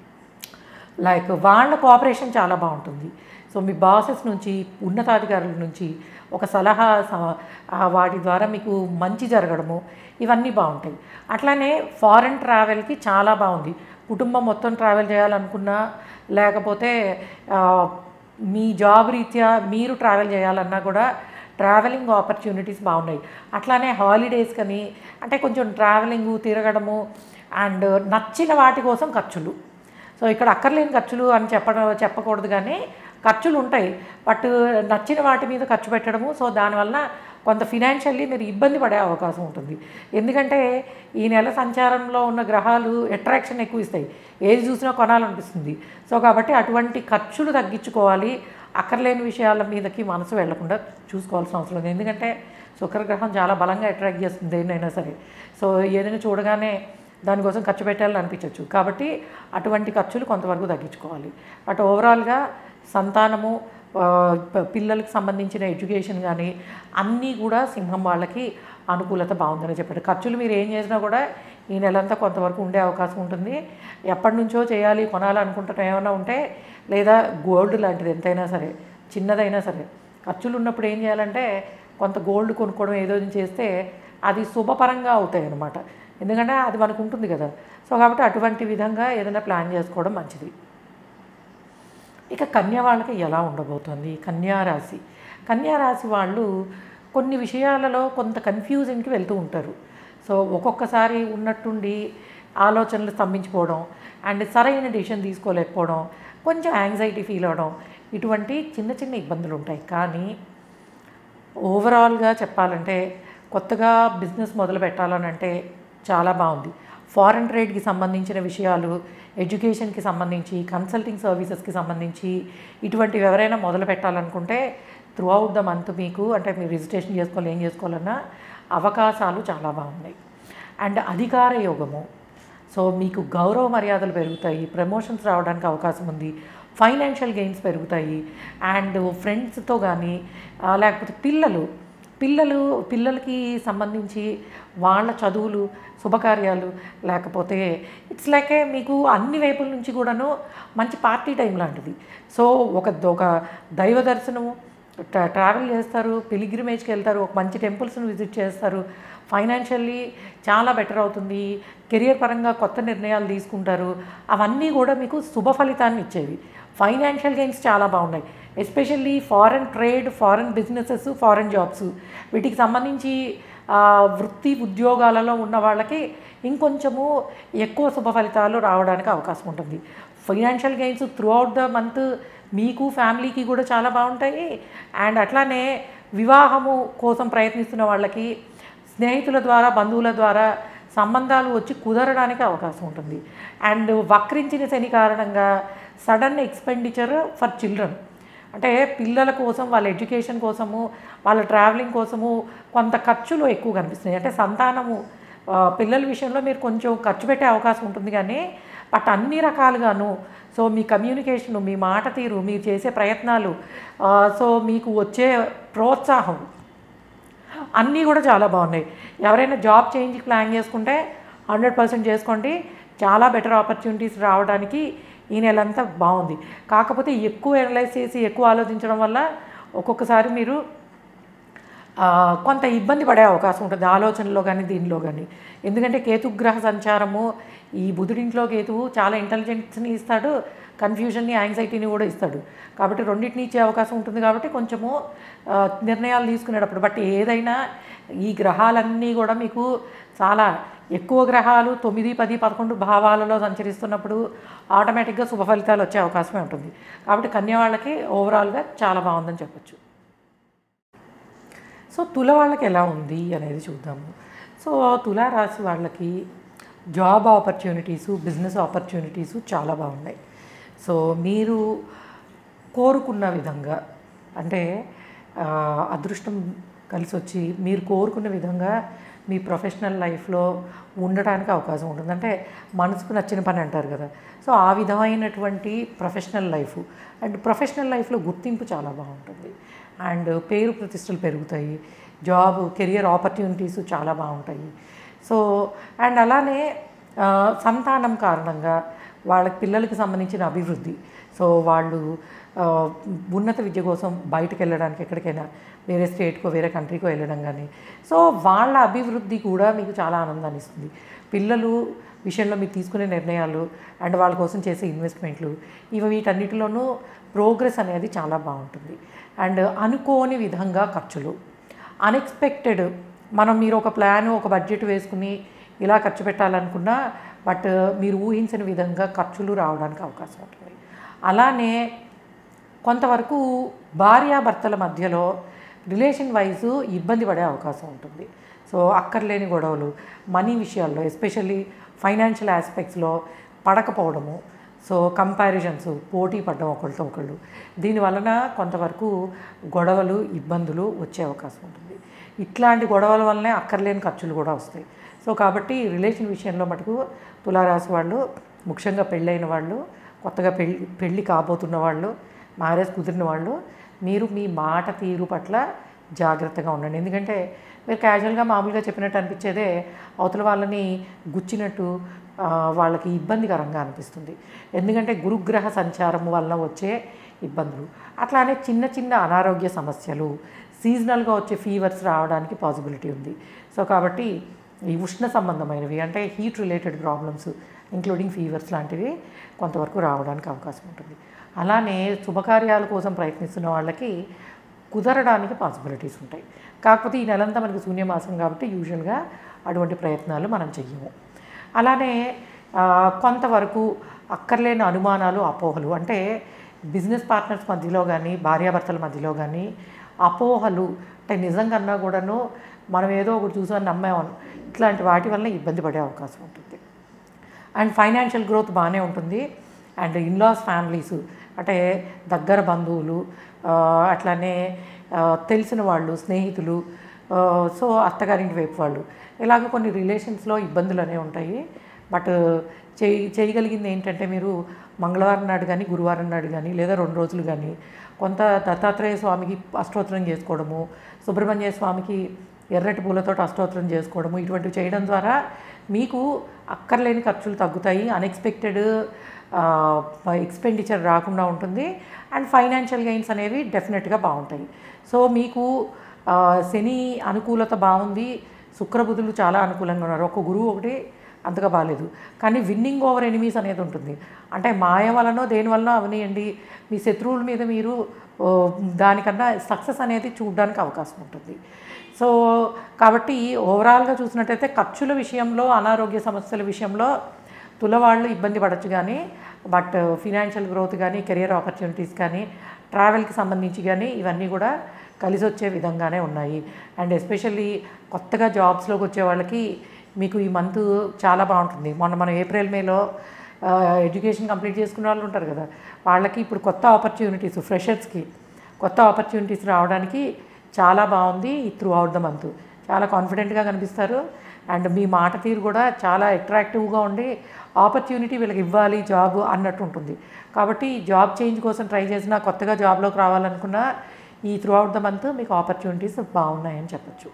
Speaker 1: లైక్ వాళ్ళ కోఆపరేషన్ చాలా బాగుంటుంది సో మీ బాసెస్ నుంచి ఉన్నతాధికారుల నుంచి ఒక సలహా స- ఆ వాటి ద్వారా మీకు మంచి జరగడము ఇవన్నీ బాగుంటాయి అట్లానే ఫారెన్ ట్రావెల్కి చాలా బాగుంది కుటుంబం మొత్తం ట్రావెల్ చేయాలనుకున్నా లేకపోతే ఆ, మీ జాబ్ రీత్యా మీరు ట్రావెల్ చేయాలన్నా కూడా ట్రావెలింగ్ ఆపర్చునిటీస్ బాగున్నాయి అట్లానే హాలిడేస్ కానీ అంటే కొంచెం ట్రావెలింగ్ తిరగడము అండ్ నచ్చిన వాటి కోసం ఖర్చులు సో ఇక్కడ అక్కర్లేని ఖర్చులు అని చెప్పడం చెప్పకూడదు కానీ ఖర్చులు ఉంటాయి బట్ నచ్చిన వాటి మీద ఖర్చు పెట్టడము సో దానివల్ల కొంత ఫినాన్షియల్లీ మీరు ఇబ్బంది పడే అవకాశం ఉంటుంది ఎందుకంటే ఈ నెల సంచారంలో ఉన్న గ్రహాలు అట్రాక్షన్ ఎక్కువ ఇస్తాయి ఏది చూసినా కొనాలనిపిస్తుంది సో కాబట్టి అటువంటి ఖర్చులు తగ్గించుకోవాలి అక్కర్లేని విషయాల మీదకి మనసు వెళ్లకుండా చూసుకోవాల్సిన అవసరం ఉంది ఎందుకంటే శుక్రగ్రహం చాలా బలంగా అట్రాక్ట్ చేస్తుంది దేన్నైనా సరే సో ఏదైనా చూడగానే దానికోసం ఖర్చు పెట్టాలని అనిపించవచ్చు కాబట్టి అటువంటి ఖర్చులు కొంతవరకు తగ్గించుకోవాలి బట్ ఓవరాల్గా సంతానము ఆ, ప- పిల్లలకి సంబంధించిన ఎడ్యుకేషన్ కానీ అన్నీ కూడా సింహం వాళ్ళకి అనుకూలత బాగుందని చెప్పాడు ఖర్చులు మీరు ఏం చేసినా కూడా ఈ నెలంతా కొంతవరకు ఉండే అవకాశం ఉంటుంది ఎప్పటి నుంచో చేయాలి కొనాలనుకుంటున్న ఏమైనా ఉంటే లేదా గోల్డ్ లాంటిది ఎంతైనా సరే చిన్నదైనా సరే ఖర్చులు ఉన్నప్పుడు ఏం చేయాలంటే కొంత గోల్డ్ కొనుక్కోవడం ఏదో ఒకటి చేస్తే అది శుభపరంగా అవుతాయి అన్నమాట ఎందుకంటే అది మనకు ఉంటుంది కదా సో కాబట్టి అటువంటి విధంగా ఏదైనా ప్లాన్ చేసుకోవడం మంచిది ఇక కన్యా వాళ్ళకి ఎలా ఉండబోతోంది కన్యా రాశి కన్యా రాశి వాళ్ళు కొన్ని విషయాలలో కొంత కన్ఫ్యూజన్కి వెళ్తూ ఉంటారు సో ఒక్కొక్కసారి ఉన్నట్టుండి ఆలోచనలు స్తంభించిపోవడం అండ్ సరైన డిసిషన్ తీసుకోలేకపోవడం కొంచెం యాంగ్జైటీ ఫీల్ అవడం ఇటువంటి చిన్న చిన్న ఇబ్బందులు ఉంటాయి కానీ ఓవరాల్గా చెప్పాలంటే కొత్తగా బిజినెస్ మొదలు పెట్టాలనంటే చాలా బాగుంది ఫారెన్ ట్రేడ్కి సంబంధించిన విషయాలు ఎడ్యుకేషన్కి సంబంధించి కన్సల్టింగ్ సర్వీసెస్కి సంబంధించి ఇటువంటివి ఎవరైనా మొదలు పెట్టాలనుకుంటే త్రూ అవుట్ ద మంత్ మీకు అంటే మీరు రిజిస్ట్రేషన్ చేసుకోవాలి ఏం చేసుకోవాలన్నా అవకాశాలు చాలా బాగున్నాయి అండ్ అధికార యోగము సో మీకు గౌరవ మర్యాదలు పెరుగుతాయి ప్రమోషన్స్ రావడానికి అవకాశం ఉంది ఫైనాన్షియల్ గెయిన్స్ పెరుగుతాయి అండ్ ఫ్రెండ్స్తో కానీ ఆ, లేకపోతే పిల్లలు పిల్లలు పిల్లలకి సంబంధించి వాళ్ళ చదువులు శుభకార్యాలు లేకపోతే ఇట్స్ లైక్ ఏ మీకు అన్ని వైపుల నుంచి కూడాను మంచి పార్టీ టైం లాంటిది సో ఒక ఒక దైవ దర్శనము ట్రా- ట్రావెల్ చేస్తారు పిలిగ్రిమేజ్కి వెళ్తారు ఒక మంచి టెంపుల్స్ని విజిట్ చేస్తారు ఫైనాన్షియల్లీ చాలా బెటర్ అవుతుంది కెరియర్ పరంగా కొత్త నిర్ణయాలు తీసుకుంటారు అవన్నీ కూడా మీకు శుభ ఫలితాన్ని ఇచ్చేవి ఫైనాన్షియల్ గెయిన్స్ చాలా బాగున్నాయి especially foreign trade foreign businesses foreign jobs వీటికి సంబంధించి ఆ, వృత్తి ఉద్యోగాలలో ఉన్న వాళ్ళకి ఇంకొంచెము ఎక్కువ శుభ ఫలితాలు రావడానికి అవకాశం ఉంటుంది financial gains throughout the month మీకు ఫ్యామిలీకి కూడా చాలా బాగుంటాయి అండ్ అట్లానే వివాహము కోసం ప్రయత్నిస్తున్న వాళ్ళకి స్నేహితుల ద్వారా బంధువుల ద్వారా సంబంధాలు వచ్చి కుదరడానికి అవకాశం ఉంటుంది అండ్ వక్రించిన శని కారణంగా సడన్ ఎక్స్పెండిచర్ ఫర్ చిల్డ్రన్ అంటే పిల్లల కోసం వాళ్ళ ఎడ్యుకేషన్ కోసము వాళ్ళ ట్రావెలింగ్ కోసము కొంత ఖర్చులు ఎక్కువ కనిపిస్తున్నాయి అంటే సంతానము ఆ, పిల్లల విషయంలో మీరు కొంచెం ఖర్చు పెట్టే అవకాశం ఉంటుంది కానీ బట్ అన్ని రకాలుగాను సో మీ కమ్యూనికేషను మీ మాట తీరు మీరు చేసే ప్రయత్నాలు ఆ, సో మీకు వచ్చే ప్రోత్సాహం అన్నీ కూడా చాలా బాగున్నాయి ఎవరైనా జాబ్ చేంజ్కి ప్లాన్ చేసుకుంటే హండ్రెడ్ పర్సెంట్ చేసుకోండి చాలా బెటర్ ఆపర్చునిటీస్ రావడానికి ఈ నెలంతా బాగుంది కాకపోతే ఎక్కువ అనలైజ్ చేసి ఎక్కువ ఆలోచించడం వల్ల ఒక్కొక్కసారి మీరు ఆ, కొంత ఇబ్బంది పడే అవకాశం ఉంటుంది ఆలోచనలో కానీ దీనిలో కానీ ఎందుకంటే కేతుగ్రహ సంచారము ఈ బుధుడింట్లో కేతువు చాలా ఇంటెలిజెన్స్ని ఇస్తాడు కన్ఫ్యూజన్ని యాంగ్జైటీని కూడా ఇస్తాడు కాబట్టి రెండింటిని ఇచ్చే అవకాశం ఉంటుంది కాబట్టి కొంచెము ఆ, నిర్ణయాలు తీసుకునేటప్పుడు బట్ ఏదైనా ఈ గ్రహాలన్నీ కూడా మీకు చాలా ఎక్కువ గ్రహాలు తొమ్మిది పది పదకొండు భావాలలో సంచరిస్తున్నప్పుడు ఆటోమేటిక్గా శుభ ఫలితాలు వచ్చే అవకాశమే ఉంటుంది కాబట్టి కన్య వాళ్ళకి ఓవరాల్గా చాలా బాగుందని చెప్పొచ్చు సో తుల వాళ్ళకి ఎలా ఉంది అనేది చూద్దాము సో తులా రాశి వాళ్ళకి జాబ్ ఆపర్చునిటీసు బిజినెస్ ఆపర్చునిటీసు చాలా బాగున్నాయి సో మీరు కోరుకున్న విధంగా అంటే ఆ, అదృష్టం కలిసి వచ్చి మీరు కోరుకున్న విధంగా మీ ప్రొఫెషనల్ లైఫ్లో ఉండడానికి అవకాశం ఉంటుంది అంటే మనసుకు నచ్చిన పని అంటారు కదా సో ఆ విధమైనటువంటి ప్రొఫెషనల్ లైఫ్ అండ్ ప్రొఫెషనల్ లైఫ్లో గుర్తింపు చాలా బాగుంటుంది అండ్ పేరు ప్రతిష్టలు పెరుగుతాయి జాబ్ కెరియర్ ఆపర్చునిటీస్ చాలా బాగుంటాయి సో అండ్ అలానే ఆ, సంతానం కారణంగా వాళ్ళ పిల్లలకి సంబంధించిన అభివృద్ధి సో వాళ్ళు ఆ, ఉన్నత విద్య కోసం బయటకు వెళ్ళడానికి ఎక్కడికైనా వేరే స్టేట్కో వేరే కంట్రీకో వెళ్ళడం కానీ సో వాళ్ళ అభివృద్ధి కూడా మీకు చాలా ఆనందాన్ని ఇస్తుంది పిల్లలు విషయంలో మీరు తీసుకునే నిర్ణయాలు అండ్ వాళ్ళ కోసం చేసే ఇన్వెస్ట్మెంట్లు ఇవి వీటన్నిటిలోనూ ప్రోగ్రెస్ అనేది చాలా బాగుంటుంది అండ్ అనుకోని విధంగా ఖర్చులు అన్ఎక్స్పెక్టెడ్ మనం మీరు ఒక ప్లాన్ ఒక బడ్జెట్ వేసుకుని ఇలా ఖర్చు పెట్టాలనుకున్నా బట్ మీరు ఊహించని విధంగా ఖర్చులు రావడానికి అవకాశం ఉంటుంది అలానే కొంతవరకు భార్యాభర్తల మధ్యలో రిలేషన్ వైజ్ ఇబ్బంది పడే అవకాశం ఉంటుంది సో అక్కర్లేని గొడవలు మనీ విషయాల్లో ఎస్పెషల్లీ ఫైనాన్షియల్ ఆస్పెక్ట్స్లో పడకపోవడము సో కంపారిజన్స్ పోటీ పడడం ఒకళ్ళతో ఒకళ్ళు దీని వలన కొంతవరకు గొడవలు ఇబ్బందులు వచ్చే అవకాశం ఉంటుంది ఇట్లాంటి గొడవల వల్లనే అక్కర్లేని ఖర్చులు కూడా వస్తాయి సో కాబట్టి రిలేషన్ విషయంలో మటుకు తులారాశి వాళ్ళు ముఖ్యంగా పెళ్ళైన వాళ్ళు కొత్తగా పెళ్ళి పెళ్ళి కాబోతున్న వాళ్ళు మ్యారేజ్ కుదిరిన వాళ్ళు మీరు మీ మాట తీరు పట్ల జాగ్రత్తగా ఉండండి ఎందుకంటే మీరు క్యాజువల్గా మామూలుగా చెప్పినట్టు అనిపించేదే అవతల వాళ్ళని గుచ్చినట్టు ఆ, వాళ్ళకి ఇబ్బందికరంగా అనిపిస్తుంది ఎందుకంటే గురుగ్రహ సంచారం వలన వచ్చే ఇబ్బందులు అట్లానే చిన్న చిన్న అనారోగ్య సమస్యలు సీజనల్గా వచ్చే ఫీవర్స్ రావడానికి పాసిబిలిటీ ఉంది సో కాబట్టి ఈ ఉష్ణ సంబంధమైనవి అంటే heat related problems including fevers లాంటివి కొంతవరకు రావడానికి అవకాశం ఉంటుంది అలానే శుభకార్యాల కోసం ప్రయత్నిస్తున్న వాళ్ళకి కుదరడానికి పాసిబిలిటీస్ ఉంటాయి కాకపోతే ఈ నెలంతా మనకి శూన్యమాసం కాబట్టి యూజువల్గా అటువంటి ప్రయత్నాలు మనం చెయ్యము అలానే ఆ, కొంతవరకు అక్కర్లేని అనుమానాలు అపోహలు అంటే బిజినెస్ పార్ట్నర్స్ మధ్యలో కానీ భార్యాభర్తల మధ్యలో కానీ అపోహలు అంటే నిజంగా కూడాను మనం ఏదో ఒకటి చూసామని నమ్మామని ఇట్లాంటి వాటి వల్ల ఇబ్బంది పడే అవకాశం ఉంటుంది అండ్ ఫైనాన్షియల్ గ్రోత్ బాగానే ఉంటుంది అండ్ ఇన్లాస్ ఫ్యామిలీస్ అంటే దగ్గర బంధువులు ఆ, అట్లానే ఆ, తెలిసిన వాళ్ళు స్నేహితులు ఆ, సో అత్తగారింటి వైపు వాళ్ళు ఇలాగ కొన్ని రిలేషన్స్లో ఇబ్బందులు అనేవి ఉంటాయి బట్ చేయి చేయగలిగింది ఏంటంటే మీరు మంగళవారం నాడు కానీ గురువారం నాడు కానీ లేదా రెండు రోజులు కానీ కొంత దత్తాత్రేయ స్వామికి అష్టోత్తరం చేసుకోవడము సుబ్రహ్మణ్య స్వామికి ఎర్రటి పూలతో అష్టోత్తరం చేసుకోవడము ఇటువంటివి చేయడం ద్వారా మీకు అక్కర్లేని ఖర్చులు తగ్గుతాయి అన్ఎక్స్పెక్టెడ్ ఎక్స్పెండిచర్ రాకుండా ఉంటుంది అండ్ ఫైనాన్షియల్ గెయిన్స్ అనేవి డెఫినెట్గా బాగుంటాయి సో మీకు ఆ, శని అనుకూలత బాగుంది శుక్రబుధులు చాలా అనుకూలంగా ఉన్నారు ఒక గురువు ఒకటి అంతగా బాగాలేదు కానీ విన్నింగ్ ఓవర్ ఎనిమీస్ అనేది ఉంటుంది అంటే మాయ వలనో దేని వలన అవనియండి మీ శత్రువుల మీద మీరు ఓ, దానికన్నా సక్సెస్ అనేది చూడడానికి అవకాశం ఉంటుంది సో కాబట్టి ఓవరాల్గా చూసినట్టయితే ఖర్చుల విషయంలో అనారోగ్య సమస్యల విషయంలో తులవాళ్ళు ఇబ్బంది పడచ్చు కానీ బట్ ఫినాన్షియల్ గ్రోత్ కానీ కెరియర్ ఆపర్చునిటీస్ కానీ ట్రావెల్కి సంబంధించి కానీ ఇవన్నీ కూడా కలిసి వచ్చే విధంగానే ఉన్నాయి అండ్ ఎస్పెషల్లీ కొత్తగా జాబ్స్లోకి వచ్చే వాళ్ళకి మీకు ఈ మంత్ చాలా బాగుంటుంది మొన్న మనం ఏప్రిల్ మేలో ఎడ్యుకేషన్ కంప్లీట్ చేసుకున్న వాళ్ళు ఉంటారు కదా వాళ్ళకి ఇప్పుడు కొత్త ఆపర్చునిటీస్ ఫ్రెషర్స్కి కొత్త ఆపర్చునిటీస్ రావడానికి చాలా బాగుంది త్రూ అవుట్ ద మంత్ చాలా కాన్ఫిడెంట్గా కనిపిస్తారు అండ్ మీ మాట తీరు కూడా చాలా అట్రాక్టివ్గా ఉండి ఆపర్చునిటీ వీళ్ళకి ఇవ్వాలి జాబ్ అన్నట్టు ఉంటుంది కాబట్టి జాబ్ చేంజ్ కోసం ట్రై చేసినా కొత్తగా జాబ్లోకి రావాలనుకున్నా ఈ త్రూ అవుట్ ద మంత్ మీకు ఆపర్చునిటీస్ బాగున్నాయని చెప్పచ్చు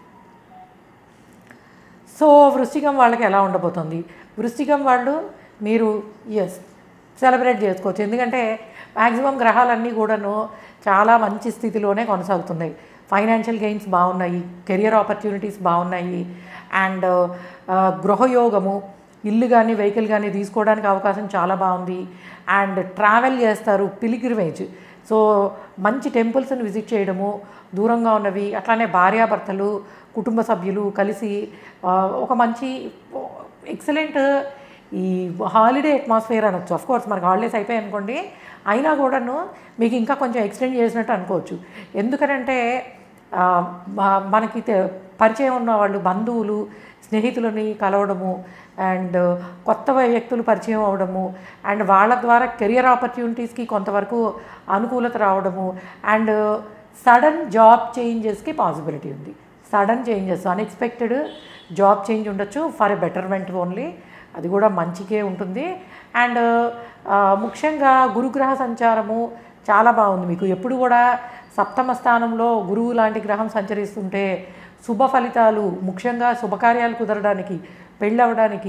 Speaker 1: సో వృశ్చికం వాళ్ళకి ఎలా ఉండబోతుంది వృశ్చికం వాళ్ళు మీరు ఎస్ సెలబ్రేట్ చేసుకోవచ్చు ఎందుకంటే మ్యాక్సిమం గ్రహాలన్నీ కూడాను చాలా మంచి స్థితిలోనే కొనసాగుతున్నాయి ఫైనాన్షియల్ గెయిన్స్ బాగున్నాయి కెరియర్ ఆపర్చునిటీస్ బాగున్నాయి అండ్ గృహయోగము ఇల్లు కానీ వెహికల్ కానీ తీసుకోవడానికి అవకాశం చాలా బాగుంది అండ్ ట్రావెల్ చేస్తారు పిలిగ్రిమేజ్ సో మంచి టెంపుల్స్ని విజిట్ చేయడము దూరంగా ఉన్నవి అట్లానే భార్యాభర్తలు కుటుంబ సభ్యులు కలిసి ఆ, ఒక మంచి ఎక్సలెంట్ ఈ హాలిడే అట్మాస్ఫియర్ అనొచ్చు అఫ్ కోర్స్ మనకి హాలిడేస్ అయిపోయాయి అనుకోండి అయినా కూడాను మీకు ఇంకా కొంచెం ఎక్స్టెండ్ చేసినట్టు అనుకోవచ్చు ఎందుకనంటే ఆ, మ- మనకి తె- పరిచయం ఉన్న వాళ్ళు బంధువులు స్నేహితులని కలవడము అండ్ కొత్త వ్యక్తులు పరిచయం అవ్వడము అండ్ వాళ్ళ ద్వారా కెరియర్ ఆపర్చునిటీస్కి కొంతవరకు అనుకూలత రావడము అండ్ సడన్ జాబ్ చేంజెస్కి పాసిబిలిటీ ఉంది sudden changes unexpected job change ఉండొచ్చు ఫర్ ఎ బెటర్మెంట్ ఓన్లీ అది కూడా మంచికే ఉంటుంది అండ్ ముఖ్యంగా గురుగ్రహ సంచారము చాలా బాగుంది మీకు ఎప్పుడు కూడా సప్తమ స్థానంలో గురువు లాంటి గ్రహం సంచరిస్తుంటే శుభ ఫలితాలు ముఖ్యంగా శుభకార్యాలు కుదరడానికి పెళ్ళి అవ్వడానికి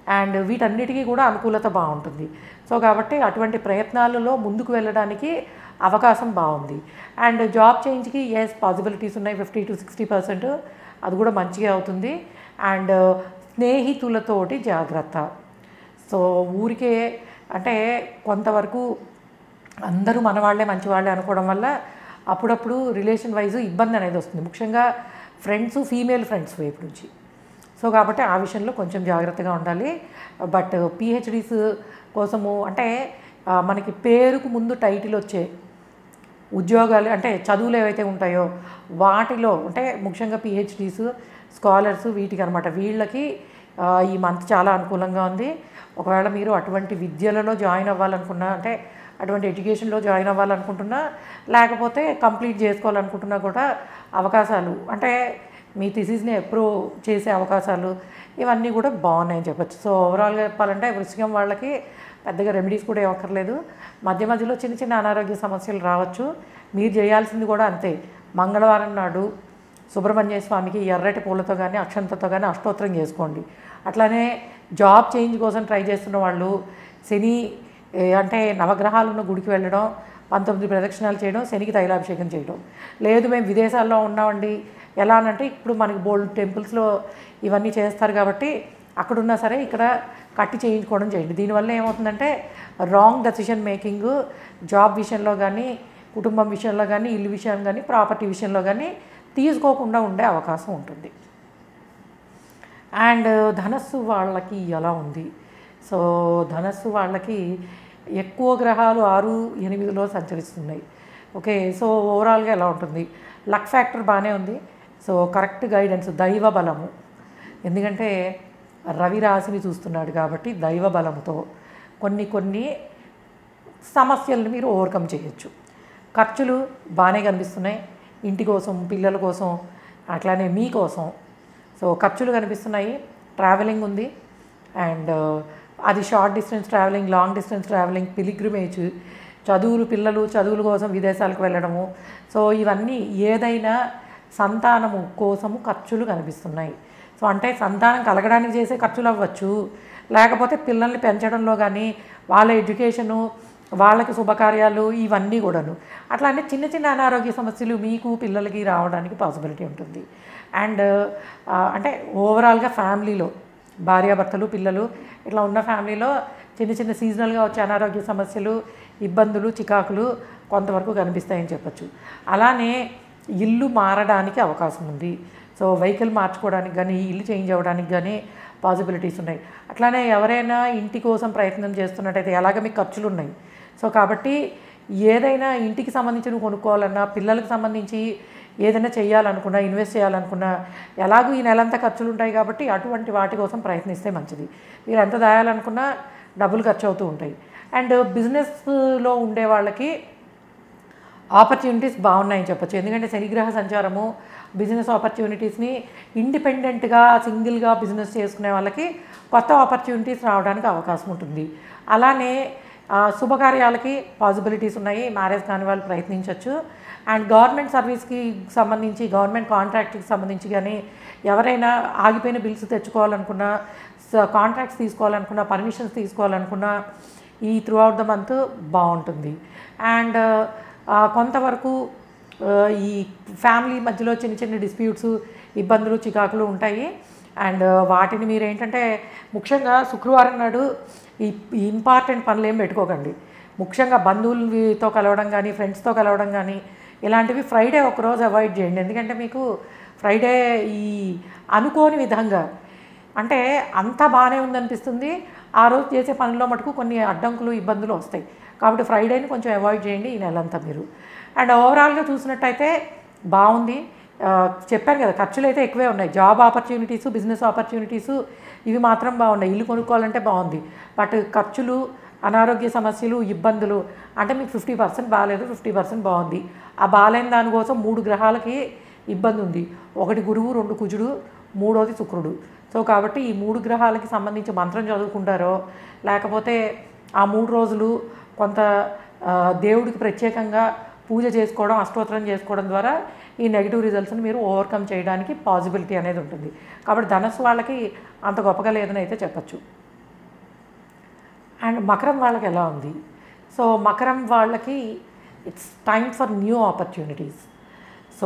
Speaker 1: అండ్ వీటన్నిటికీ కూడా అనుకూలత బాగుంటుంది సో కాబట్టి అటువంటి ప్రయత్నాలలో ముందుకు వెళ్ళడానికి అవకాశం బాగుంది అండ్ జాబ్ చేంజ్కి ఎస్ పాసిబిలిటీస్ ఉన్నాయి ఫిఫ్టీ టు సిక్స్టీ పర్సెంట్ అది కూడా మంచిగా అవుతుంది అండ్ స్నేహితులతోటి జాగ్రత్త సో ఊరికే అంటే కొంతవరకు అందరూ మన వాళ్ళే మంచి వాళ్ళే అనుకోవడం వల్ల అప్పుడప్పుడు రిలేషన్ వైజ్ ఇబ్బంది అనేది వస్తుంది ముఖ్యంగా ఫ్రెండ్స్ ఫీమేల్ ఫ్రెండ్స్ వైపు నుంచి సో కాబట్టి ఆ విషయంలో కొంచెం జాగ్రత్తగా ఉండాలి బట్ పిహెచ్డీస్ కోసము అంటే ఆ, మనకి పేరుకు ముందు టైటిల్ వచ్చే ఉద్యోగాలు అంటే చదువులు ఏవైతే ఉంటాయో వాటిలో అంటే ముఖ్యంగా పిహెచ్డీస్ స్కాలర్స్ వీటికి అనమాట వీళ్ళకి ఆ, ఈ మంత్ చాలా అనుకూలంగా ఉంది ఒకవేళ మీరు అటువంటి విద్యలలో జాయిన్ అవ్వాలనుకున్నా అంటే అటువంటి ఎడ్యుకేషన్లో జాయిన్ అవ్వాలనుకుంటున్నా లేకపోతే కంప్లీట్ చేసుకోవాలనుకుంటున్నా కూడా అవకాశాలు అంటే మీ థిసిస్ని అప్రూవ్ చేసే అవకాశాలు ఇవన్నీ కూడా బాగున్నాయని చెప్పొచ్చు సో ఓవరాల్గా చెప్పాలంటే వృశ్చికం వాళ్ళకి పెద్దగా రెమెడీస్ కూడా ఇవ్వక్కర్లేదు మధ్య మధ్యలో చిన్న చిన్న అనారోగ్య సమస్యలు రావచ్చు మీరు చేయాల్సింది కూడా అంతే మంగళవారం నాడు సుబ్రహ్మణ్య స్వామికి ఎర్రటి పూలతో కానీ అక్షంతతో కానీ అష్టోత్తరం చేసుకోండి అట్లానే జాబ్ చేంజ్ కోసం ట్రై చేస్తున్న వాళ్ళు శని ఏ, అంటే నవగ్రహాలు ఉన్న గుడికి వెళ్ళడం పంతొమ్మిది ప్రదక్షిణాలు చేయడం శనికి తైలాభిషేకం చేయడం లేదు మేము విదేశాల్లో ఉన్నామండి ఎలా అనంటే ఇప్పుడు మనకి బోల్డ్ టెంపుల్స్లో ఇవన్నీ చేస్తారు కాబట్టి అక్కడున్నా సరే ఇక్కడ కట్టి చేయించుకోవడం చేయండి దీనివల్ల ఏమవుతుందంటే రాంగ్ డెసిషన్ మేకింగ్ జాబ్ విషయంలో కానీ కుటుంబం విషయంలో కానీ ఇల్లు విషయం కానీ ప్రాపర్టీ విషయంలో కానీ తీసుకోకుండా ఉండే అవకాశం ఉంటుంది అండ్ ధనస్సు వాళ్ళకి ఎలా ఉంది సో ధనస్సు వాళ్ళకి ఎక్కువ గ్రహాలు ఆరు ఎనిమిదిలో సంచరిస్తున్నాయి ఓకే సో ఓవరాల్గా ఎలా ఉంటుంది లక్ ఫ్యాక్టర్ బాగానే ఉంది సో కరెక్ట్ గైడెన్స్ దైవ బలము ఎందుకంటే రవి రాశిని చూస్తున్నాడు కాబట్టి దైవ బలంతో కొన్ని కొన్ని సమస్యలను మీరు ఓవర్కమ్ చేయొచ్చు ఖర్చులు బాగానే కనిపిస్తున్నాయి ఇంటి కోసం పిల్లల కోసం అట్లానే మీకోసం సో ఖర్చులు కనిపిస్తున్నాయి ట్రావెలింగ్ ఉంది అండ్ అది short distance travelling long distance travelling pilgrimage చదువులు పిల్లలు చదువుల కోసం విదేశాలకు వెళ్ళడము సో ఇవన్నీ ఏదైనా సంతానము కోసము ఖర్చులు కనిపిస్తున్నాయి సో అంటే సంతానం కలగడానికి చేసే ఖర్చులు అవ్వచ్చు లేకపోతే పిల్లల్ని పెంచడంలో కానీ వాళ్ళ ఎడ్యుకేషను వాళ్ళకి శుభకార్యాలు ఇవన్నీ కూడాను అట్లానే చిన్న చిన్న అనారోగ్య సమస్యలు మీకు పిల్లలకి రావడానికి పాసిబిలిటీ ఉంటుంది అండ్ అంటే ఓవరాల్గా ఫ్యామిలీలో భార్యాభర్తలు పిల్లలు ఇట్లా ఉన్న ఫ్యామిలీలో చిన్న చిన్న సీజనల్గా వచ్చే అనారోగ్య సమస్యలు ఇబ్బందులు చికాకులు కొంతవరకు కనిపిస్తాయని చెప్పొచ్చు అలానే ఇల్లు మారడానికి అవకాశం ఉంది సో వెహికల్ మార్చుకోవడానికి కానీ ఇల్లు చేంజ్ అవ్వడానికి కానీ పాసిబిలిటీస్ ఉన్నాయి అట్లానే ఎవరైనా ఇంటి కోసం ప్రయత్నం చేస్తున్నట్టయితే ఎలాగ మీకు ఖర్చులు ఉన్నాయి సో కాబట్టి ఏదైనా ఇంటికి సంబంధించి నువ్వు కొనుక్కోవాలన్నా పిల్లలకు సంబంధించి ఏదైనా చేయాలనుకున్నా ఇన్వెస్ట్ చేయాలనుకున్నా ఎలాగూ ఈ నెలంతా ఖర్చులు ఉంటాయి కాబట్టి అటువంటి వాటి కోసం ప్రయత్నిస్తే మంచిది మీరు ఎంత దాయాలనుకున్నా డబ్బులు ఖర్చు అవుతూ ఉంటాయి అండ్ బిజినెస్లో ఉండే వాళ్ళకి ఆపర్చునిటీస్ బాగున్నాయని చెప్పొచ్చు ఎందుకంటే శనిగ్రహ సంచారము బిజినెస్ ఆపర్చునిటీస్ని ఇండిపెండెంట్గా సింగిల్గా బిజినెస్ చేసుకునే వాళ్ళకి కొత్త ఆపర్చునిటీస్ రావడానికి అవకాశం ఉంటుంది అలానే ఆ, శుభకార్యాలకి పాసిబిలిటీస్ ఉన్నాయి మ్యారేజ్ కాని వాళ్ళు ప్రయత్నించవచ్చు అండ్ గవర్నమెంట్ సర్వీస్కి సంబంధించి గవర్నమెంట్ కాంట్రాక్ట్కి సంబంధించి కానీ ఎవరైనా ఆగిపోయిన బిల్స్ తెచ్చుకోవాలనుకున్నా కాంట్రాక్ట్స్ తీసుకోవాలనుకున్నా పర్మిషన్స్ తీసుకోవాలనుకున్నా ఈ త్రూ అవుట్ ద మంత్ బాగుంటుంది అండ్ ఆ, కొంతవరకు ఆ, ఈ ఫ్యామిలీ మధ్యలో చిన్న చిన్న డిస్ప్యూట్స్ ఇబ్బందులు చికాకులు ఉంటాయి అండ్ వాటిని మీరు ఏంటంటే ముఖ్యంగా శుక్రవారం నాడు ఈ ఈ ఇంపార్టెంట్ పనులు ఏం పెట్టుకోకండి ముఖ్యంగా బంధువులతో కలవడం కానీ ఫ్రెండ్స్తో కలవడం కానీ ఇలాంటివి ఫ్రైడే ఒకరోజు అవాయిడ్ చేయండి ఎందుకంటే మీకు ఫ్రైడే ఈ అనుకోని విధంగా అంటే అంతా బాగానే ఉందనిపిస్తుంది ఆ రోజు చేసే పనిలో మటుకు కొన్ని అడ్డంకులు ఇబ్బందులు వస్తాయి కాబట్టి ఫ్రైడేని కొంచెం అవాయిడ్ చేయండి ఈ నెలంతా మీరు అండ్ ఓవరాల్గా చూసినట్టయితే బాగుంది ఆ, చెప్పాను కదా ఖర్చులు అయితే ఎక్కువే ఉన్నాయి జాబ్ ఆపర్చునిటీస్ బిజినెస్ ఆపర్చునిటీస్ ఇవి మాత్రం బాగున్నాయి ఇల్లు కొనుక్కోవాలంటే బాగుంది బట్ ఖర్చులు అనారోగ్య సమస్యలు ఇబ్బందులు అంటే మీకు ఫిఫ్టీ పర్సెంట్ బాగాలేదు ఫిఫ్టీ పర్సెంట్ బాగుంది ఆ బాగాలేని దానికోసం మూడు గ్రహాలకి ఇబ్బంది ఉంది ఒకటి గురువు రెండు కుజుడు మూడోది శుక్రుడు సో కాబట్టి ఈ మూడు గ్రహాలకి సంబంధించి మంత్రం చదువుకుంటారో లేకపోతే ఆ మూడు రోజులు కొంత ఆ, దేవుడికి ప్రత్యేకంగా పూజ చేసుకోవడం అష్టోత్తరం చేసుకోవడం ద్వారా ఈ నెగిటివ్ రిజల్ట్స్ని మీరు ఓవర్కమ్ చేయడానికి పాసిబిలిటీ అనేది ఉంటుంది కాబట్టి ధనస్సు వాళ్ళకి అంత గొప్పగా లేదని అయితే చెప్పచ్చు అండ్ మకరం వాళ్ళకి ఎలా ఉంది సో మకరం వాళ్ళకి it's time for new opportunities so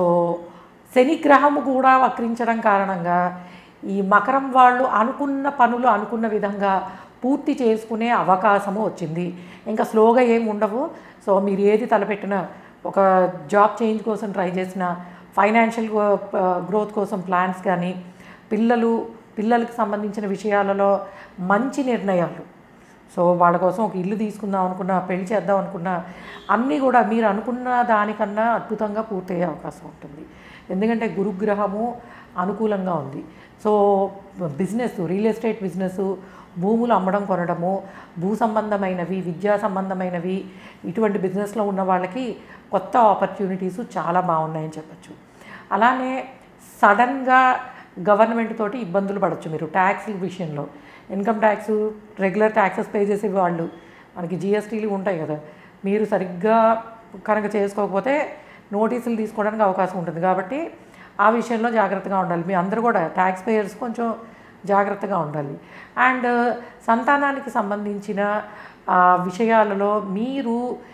Speaker 1: శని గ్రహము కూడా వక్రించడం కారణంగా ఈ మకరం వాళ్ళు అనుకున్న పనులు అనుకున్న విధంగా పూర్తి చేసుకునే అవకాశము వచ్చింది ఇంకా స్లోగా ఏం ఉండవు సో మీరు ఏది తలపెట్టినా ఒక జాబ్ చేంజ్ కోసం ట్రై చేసిన ఫైనాన్షియల్ గ్రోత్ కోసం ప్లాన్స్ కానీ పిల్లలు పిల్లలకు సంబంధించిన విషయాలలో మంచి నిర్ణయాలు సో వాళ్ళ కోసం ఒక ఇల్లు తీసుకుందాం అనుకున్నా పెళ్లి చేద్దాం అనుకున్నా అన్నీ కూడా మీరు అనుకున్న దానికన్నా అద్భుతంగా పూర్తయ్యే అవకాశం ఉంటుంది ఎందుకంటే గురుగ్రహము అనుకూలంగా ఉంది so business real estate business భూములు అమ్మడం కొనడము భూ సంబంధమైనవి విద్యా సంబంధమైనవి ఇటువంటి బిజినెస్లో ఉన్న వాళ్ళకి కొత్త ఆపర్చునిటీస్ చాలా బాగున్నాయని చెప్పచ్చు అలానే సడన్గా గవర్నమెంట్ తోటి ఇబ్బందులు పడవచ్చు మీరు ట్యాక్స్ విషయంలో income tax regular taxes pay చేసే వాళ్ళు మనకి జిఎస్టీలు ఉంటాయి కదా మీరు సరిగ్గా కనుక చేసుకోకపోతే నోటీసులు తీసుకోవడానికి అవకాశం ఉంటుంది కాబట్టి ఆ విషయంలో జాగ్రత్తగా ఉండాలి మీ అందరూ కూడా ట్యాక్స్ పేయర్స్ కొంచెం జాగ్రత్తగా ఉండాలి అండ్ సంతానానికి సంబంధించిన ఆ, విషయాలలో మీరు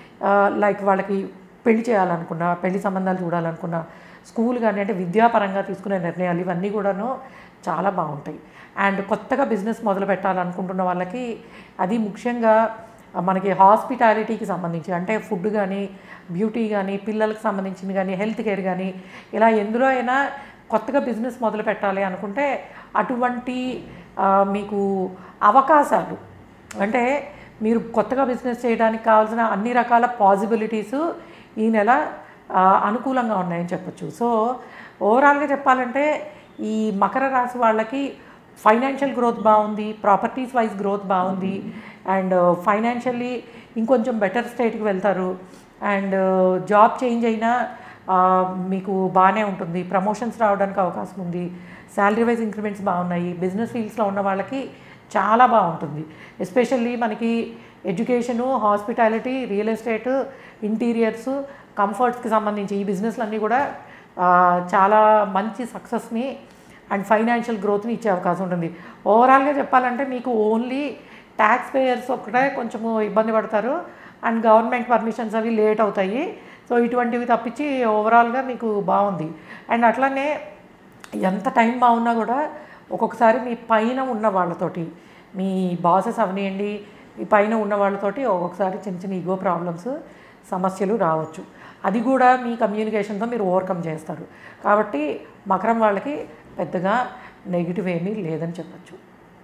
Speaker 1: లైక్ వాళ్ళకి పెళ్లి చేయాలనుకున్నా పెళ్లి సంబంధాలు చూడాలనుకున్నా స్కూల్ కానీ అంటే విద్యాపరంగా తీసుకునే నిర్ణయాలు ఇవన్నీ కూడాను చాలా బాగుంటాయి అండ్ కొత్తగా బిజినెస్ మొదలు పెట్టాలనుకుంటున్న వాళ్ళకి అది ముఖ్యంగా మనకి హాస్పిటాలిటీకి సంబంధించి అంటే ఫుడ్ కానీ బ్యూటీ కానీ పిల్లలకు సంబంధించింది కానీ హెల్త్ కేర్ కానీ ఇలా ఎందులో అయినా కొత్తగా బిజినెస్ మొదలు పెట్టాలి అనుకుంటే అటువంటి ఆ, మీకు అవకాశాలు అంటే మీరు కొత్తగా బిజినెస్ చేయడానికి కావాల్సిన అన్ని రకాల పాసిబిలిటీస్ ఈ నెల ఆ, అనుకూలంగా ఉన్నాయని చెప్పొచ్చు సో ఓవరాల్గా చెప్పాలంటే ఈ మకర రాశి వాళ్ళకి ఫైనాన్షియల్ గ్రోత్ బాగుంది ప్రాపర్టీస్ వైజ్ గ్రోత్ బాగుంది అండ్ ఫైనాన్షియల్లీ ఇంకొంచెం బెటర్ స్టేట్కి వెళ్తారు అండ్ జాబ్ చేంజ్ అయినా ఆ, మీకు బాగానే ఉంటుంది ప్రమోషన్స్ రావడానికి అవకాశం ఉంది శాలరీ వైజ్ ఇంక్రిమెంట్స్ బాగున్నాయి బిజినెస్ ఫీల్డ్స్లో ఉన్న వాళ్ళకి చాలా బాగుంటుంది ఎస్పెషల్లీ మనకి education hospitality real estate interiors కంఫర్ట్స్కి సంబంధించి ఈ బిజినెస్లన్నీ కూడా ఆ, చాలా మంచి సక్సెస్ని అండ్ ఫైనాన్షియల్ గ్రోత్ని ఇచ్చే అవకాశం ఉంటుంది ఓవరాల్గా చెప్పాలంటే మీకు ఓన్లీ ట్యాక్స్ పేయర్స్ ఒకటే కొంచెము ఇబ్బంది పడతారు అండ్ గవర్నమెంట్ పర్మిషన్స్ అవి లేట్ అవుతాయి సో ఇటువంటివి తప్పించి ఓవరాల్గా మీకు బాగుంది అండ్ అట్లనే ఎంత టైం బాగున్నా కూడా ఒక్కొక్కసారి మీ పైన ఉన్న వాళ్ళతోటి మీ బాసెస్ అవనియండి మీ పైన ఉన్న వాళ్ళతోటి ఒక్కొక్కసారి చిన్న చిన్న ఈగో ప్రాబ్లమ్స్ సమస్యలు రావచ్చు అది కూడా మీ కమ్యూనికేషన్తో మీరు ఓవర్కమ్ చేస్తారు కాబట్టి మకరం వాళ్ళకి పెద్దగా నెగిటివ్ ఏమీ లేదని చెప్పచ్చు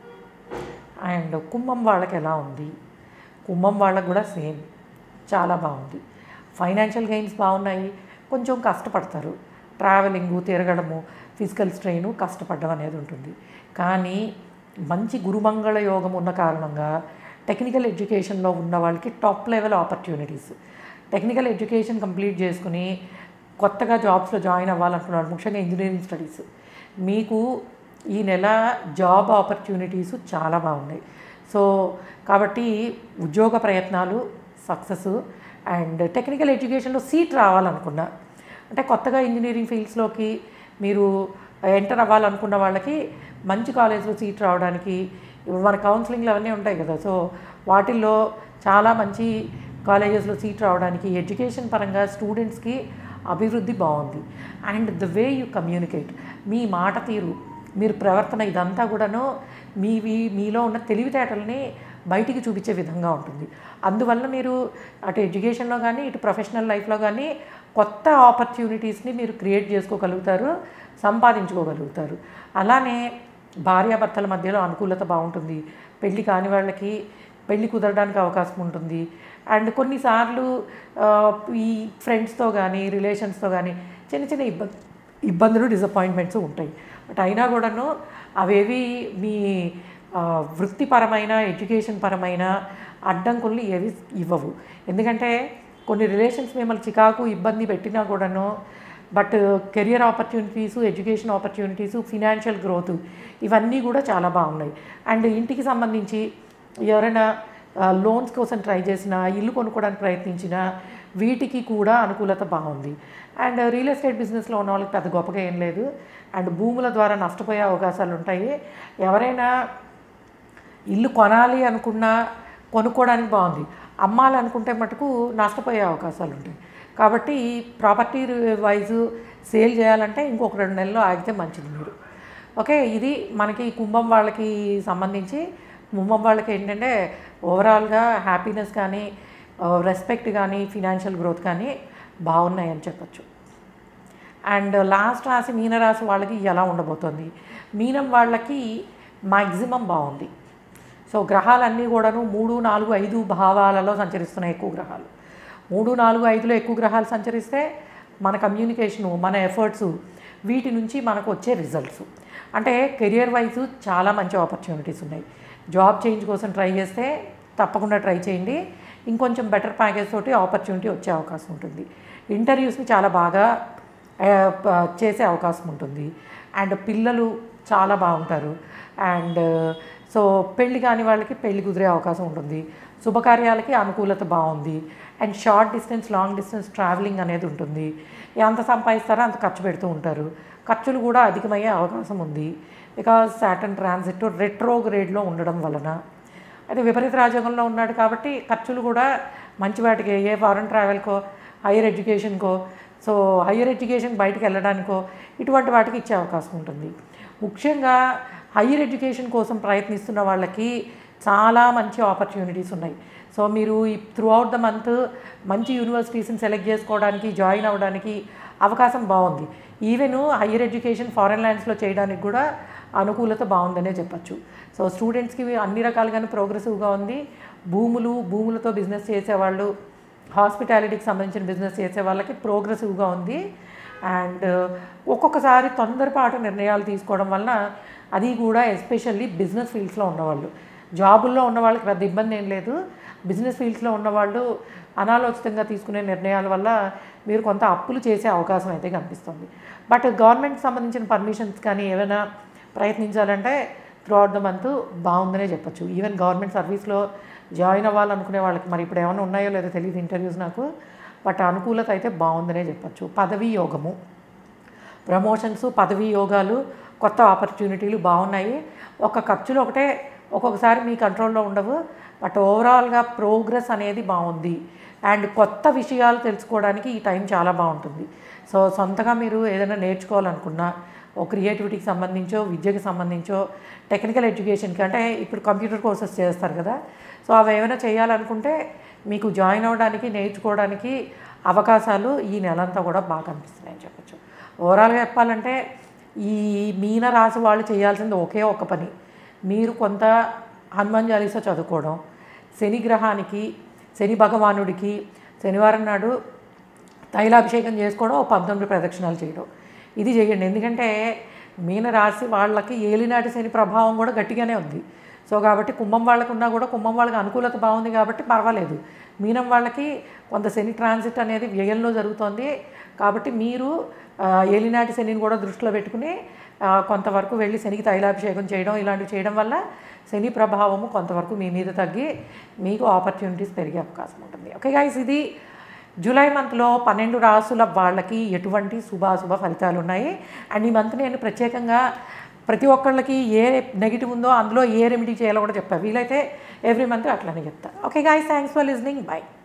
Speaker 1: అండ్ కుంభం వాళ్ళకి ఎలా ఉంది కుంభం వాళ్ళకి కూడా సేమ్ చాలా బాగుంది ఫైనాన్షియల్ గెయిన్స్ బాగున్నాయి కొంచెం కష్టపడతారు ట్రావెలింగు తిరగడము ఫిజికల్ స్ట్రెయిన్ కష్టపడడం అనేది ఉంటుంది కానీ మంచి గురుమంగళ యోగం ఉన్న కారణంగా టెక్నికల్ ఎడ్యుకేషన్లో ఉన్న వాళ్ళకి top level opportunities technical education complete చేసుకుని కొత్తగా జాబ్స్లో జాయిన్ అవ్వాలనుకున్నారు ముఖ్యంగా ఇంజనీరింగ్ స్టడీస్ మీకు ఈ నెల జాబ్ ఆపర్చునిటీస్ చాలా బాగున్నాయి సో కాబట్టి ఉద్యోగ ప్రయత్నాలు సక్సెస్ అండ్ టెక్నికల్ ఎడ్యుకేషన్లో సీట్ రావాలనుకున్నా అంటే కొత్తగా ఇంజనీరింగ్ ఫీల్డ్స్లోకి మీరు ఎంటర్ అవ్వాలనుకున్న వాళ్ళకి మంచి కాలేజ్లో సీట్ రావడానికి ఇప్పుడు మన కౌన్సిలింగ్లు అవన్నీ ఉంటాయి కదా సో వాటిల్లో చాలా మంచి కాలేజెస్లో సీట్ రావడానికి ఎడ్యుకేషన్ పరంగా స్టూడెంట్స్కి అభివృద్ధి బాగుంది and the way you communicate మీ మాట తీరు మీరు ప్రవర్తన ఇదంతా కూడాను మీవి మీలో ఉన్న తెలివితేటల్ని బయటికి చూపించే విధంగా ఉంటుంది అందువల్ల మీరు అటు ఎడ్యుకేషన్లో కానీ ఇటు ప్రొఫెషనల్ లైఫ్లో కానీ కొత్త ఆపర్చునిటీస్ని మీరు క్రియేట్ చేసుకోగలుగుతారు సంపాదించుకోగలుగుతారు అలానే భార్యాభర్తల మధ్యలో అనుకూలత బాగుంటుంది పెళ్ళి కాని వాళ్ళకి పెళ్ళి కుదరడానికి అవకాశం ఉంటుంది అండ్ కొన్నిసార్లు ఆ, ఈ ఫ్రెండ్స్తో కానీ రిలేషన్స్తో కానీ చిన్న చిన్న ఇబ్బంది ఇబ్బందులు డిసప్పాయింట్మెంట్స్ ఉంటాయి బట్ అయినా కూడాను అవేవి మీ ఆ, వృత్తిపరమైన ఎడ్యుకేషన్ పరమైన అడ్డంకుల్ని ఏవి ఇవ్వవు ఎందుకంటే కొన్ని రిలేషన్స్ మిమ్మల్ని చికాకు ఇబ్బంది పెట్టినా కూడాను but career opportunities education opportunities financial growth ఇవన్నీ కూడా చాలా బాగున్నాయి అండ్ ఇంటికి సంబంధించి ఎవరైనా లోన్స్ కోసం ట్రై చేసినా ఇల్లు కొనుక్కోవడానికి ప్రయత్నించినా వీటికి కూడా అనుకూలత బాగుంది అండ్ రియల్ ఎస్టేట్ బిజినెస్లో ఉన్న వాళ్ళకి పెద్ద గొప్పగా ఏం లేదు అండ్ భూముల ద్వారా నష్టపోయే అవకాశాలు ఉంటాయి ఎవరైనా ఇల్లు కొనాలి అనుకున్నా కొనుక్కోవడానికి బాగుంది అమ్మాలనుకుంటే మటుకు నష్టపోయే అవకాశాలు ఉంటాయి కాబట్టి ప్రాపర్టీ వైజ్ సేల్ చేయాలంటే ఇంకొక రెండు నెలలు ఆగితే మంచిది మీరు ఓకే ఇది మనకి కుంభం వాళ్ళకి సంబంధించి కుంభం వాళ్ళకి ఏంటంటే ఓవరాల్గా హ్యాపీనెస్ కానీ రెస్పెక్ట్ కానీ ఫినాన్షియల్ గ్రోత్ కానీ బాగున్నాయని చెప్పొచ్చు అండ్ లాస్ట్ రాశి మీనరాశి వాళ్ళకి ఎలా ఉండబోతుంది మీనం వాళ్ళకి మ్యాక్సిమం బాగుంది సో గ్రహాలన్నీ కూడాను మూడు నాలుగు ఐదు భావాలలో సంచరిస్తున్నాయి ఎక్కువ గ్రహాలు మూడు నాలుగు ఐదులో ఎక్కువ గ్రహాలు సంచరిస్తే మన కమ్యూనికేషను మన ఎఫర్ట్స్ వీటి నుంచి మనకు వచ్చే రిజల్ట్స్ అంటే కెరియర్ వైజ్ చాలా మంచి ఆపర్చునిటీస్ ఉన్నాయి జాబ్ చేంజ్ కోసం ట్రై చేస్తే తప్పకుండా ట్రై చేయండి ఇంకొంచెం బెటర్ ప్యాకేజ్ తోటి ఆపర్చునిటీ వచ్చే అవకాశం ఉంటుంది ఇంటర్వ్యూస్ని చాలా బాగా ఆ, ప- చేసే అవకాశం ఉంటుంది అండ్ పిల్లలు చాలా బాగుంటారు అండ్ సో పెళ్లి కాని వాళ్ళకి పెళ్లి కుదిరే అవకాశం ఉంటుంది శుభకార్యాలకి అనుకూలత బాగుంది and short distance long distance travelling అనేది ఉంటుంది ఎంత సంపాదిస్తారో అంత ఖర్చు పెడుతూ ఉంటారు ఖర్చులు కూడా అధికమయ్యే అవకాశం ఉంది బికాజ్ సాటన్ ట్రాన్సిట్ రెట్రో గ్రేడ్లో ఉండడం వలన అయితే విపరీత రాజయోగంలో ఉన్నాడు కాబట్టి ఖర్చులు కూడా మంచి వాటికి ఏ ఫారెన్ ట్రావెల్కో హైయర్ ఎడ్యుకేషన్కో సో హైయర్ ఎడ్యుకేషన్ బయటికి వెళ్ళడానికో ఇటువంటి వాటికి ఇచ్చే అవకాశం ఉంటుంది ముఖ్యంగా హైయర్ ఎడ్యుకేషన్ కోసం ప్రయత్నిస్తున్న వాళ్ళకి చాలా మంచి ఆపర్చునిటీస్ ఉన్నాయి సో మీరు ఈ త్రూ అవుట్ ద మంత్ మంచి యూనివర్సిటీస్ని సెలెక్ట్ చేసుకోవడానికి జాయిన్ అవ్వడానికి అవకాశం బాగుంది ఈవెన్ హయ్యర్ ఎడ్యుకేషన్ ఫారెన్ ల్యాండ్స్లో చేయడానికి కూడా అనుకూలత బాగుందనే చెప్పచ్చు సో స్టూడెంట్స్కి అన్ని రకాలుగానే ప్రోగ్రెసివ్గా ఉంది భూములు భూములతో బిజినెస్ చేసేవాళ్ళు హాస్పిటాలిటీకి సంబంధించిన బిజినెస్ చేసే వాళ్ళకి ప్రోగ్రెసివ్గా ఉంది అండ్ ఒక్కొక్కసారి తొందరపాటు నిర్ణయాలు తీసుకోవడం వలన అది కూడా ఎస్పెషల్లీ బిజినెస్ ఫీల్డ్స్లో ఉన్నవాళ్ళు జాబుల్లో ఉన్న వాళ్ళకి పెద్ద ఇబ్బంది ఏం లేదు బిజినెస్ ఫీల్డ్స్లో ఉన్నవాళ్ళు అనాలోచితంగా తీసుకునే నిర్ణయాల వల్ల మీరు కొంత అప్పులు చేసే అవకాశం అయితే కనిపిస్తుంది బట్ గవర్నమెంట్కి సంబంధించిన పర్మిషన్స్ కానీ ఏమైనా ప్రయత్నించాలంటే త్రూ అవుట్ ద మంత్ బాగుందనే చెప్పొచ్చు ఈవెన్ గవర్నమెంట్ సర్వీస్లో జాయిన్ అవ్వాలనుకునే వాళ్ళకి మరి ఇప్పుడు ఏమైనా ఉన్నాయో లేదో తెలియదు ఇంటర్వ్యూస్ నాకు బట్ అనుకూలత అయితే బాగుందనే చెప్పొచ్చు పదవీ యోగము ప్రమోషన్స్ పదవీ యోగాలు కొత్త ఆపర్చునిటీలు బాగున్నాయి ఒక ఖర్చులు ఒకటే ఒక్కొక్కసారి మీ కంట్రోల్లో ఉండవు బట్ ఓవరాల్గా ప్రోగ్రెస్ అనేది బాగుంది అండ్ కొత్త విషయాలు తెలుసుకోవడానికి ఈ టైం చాలా బాగుంటుంది సో సొంతగా మీరు ఏదైనా నేర్చుకోవాలనుకున్నా ఓ క్రియేటివిటీకి సంబంధించో విద్యకి సంబంధించో టెక్నికల్ ఎడ్యుకేషన్కి అంటే ఇప్పుడు కంప్యూటర్ కోర్సెస్ చేస్తారు కదా సో అవి ఏమైనా చేయాలనుకుంటే మీకు జాయిన్ అవ్వడానికి నేర్చుకోవడానికి అవకాశాలు ఈ నెలంతా కూడా బాగా కనిపిస్తున్నాయని చెప్పచ్చు ఓవరాల్గా చెప్పాలంటే ఈ మీన రాశి వాళ్ళు చేయాల్సింది ఒకే ఒక పని మీరు కొంత హనుమాన్ చాలీసా చదువుకోవడం శని గ్రహానికి శని భగవానుడికి శనివారం నాడు తైలాభిషేకం చేసుకోవడం ఓ పంతొమ్మిది ప్రదక్షిణాలు చేయడం ఇది చేయండి ఎందుకంటే మీన రాశి వాళ్ళకి ఏలినాటి శని ప్రభావం కూడా గట్టిగానే ఉంది సో కాబట్టి కుంభం వాళ్ళకు ఉన్నా కూడా కుంభం వాళ్ళకి అనుకూలత బాగుంది కాబట్టి పర్వాలేదు మీనం వాళ్ళకి కొంత శని ట్రాన్సిట్ అనేది వ్యయంలో జరుగుతోంది కాబట్టి మీరు ఆ, ఏలినాటి శనిని కూడా దృష్టిలో పెట్టుకుని ఆ, కొంతవరకు వెళ్ళి శనికి తైలాభిషేకం చేయడం ఇలాంటివి చేయడం వల్ల శని ప్రభావము కొంతవరకు మీ మీద తగ్గి మీకు ఆపర్చునిటీస్ పెరిగే అవకాశం ఉంటుంది ఓకే గైస్ ఇది జూలై మంత్లో పన్నెండు రాసుల వాళ్ళకి ఎటువంటి శుభాశుభ ఫలితాలు ఉన్నాయి అండ్ ఈ మంత్ నేను ప్రత్యేకంగా ప్రతి ఒక్కళ్ళకి ఏ నెగిటివ్ ఉందో అందులో ఏ రెమెడీ చేయాలో కూడా చెప్తాను వీలైతే ఎవ్రీ మంత్ అట్లనే చెప్తా okay guys thanks for listening by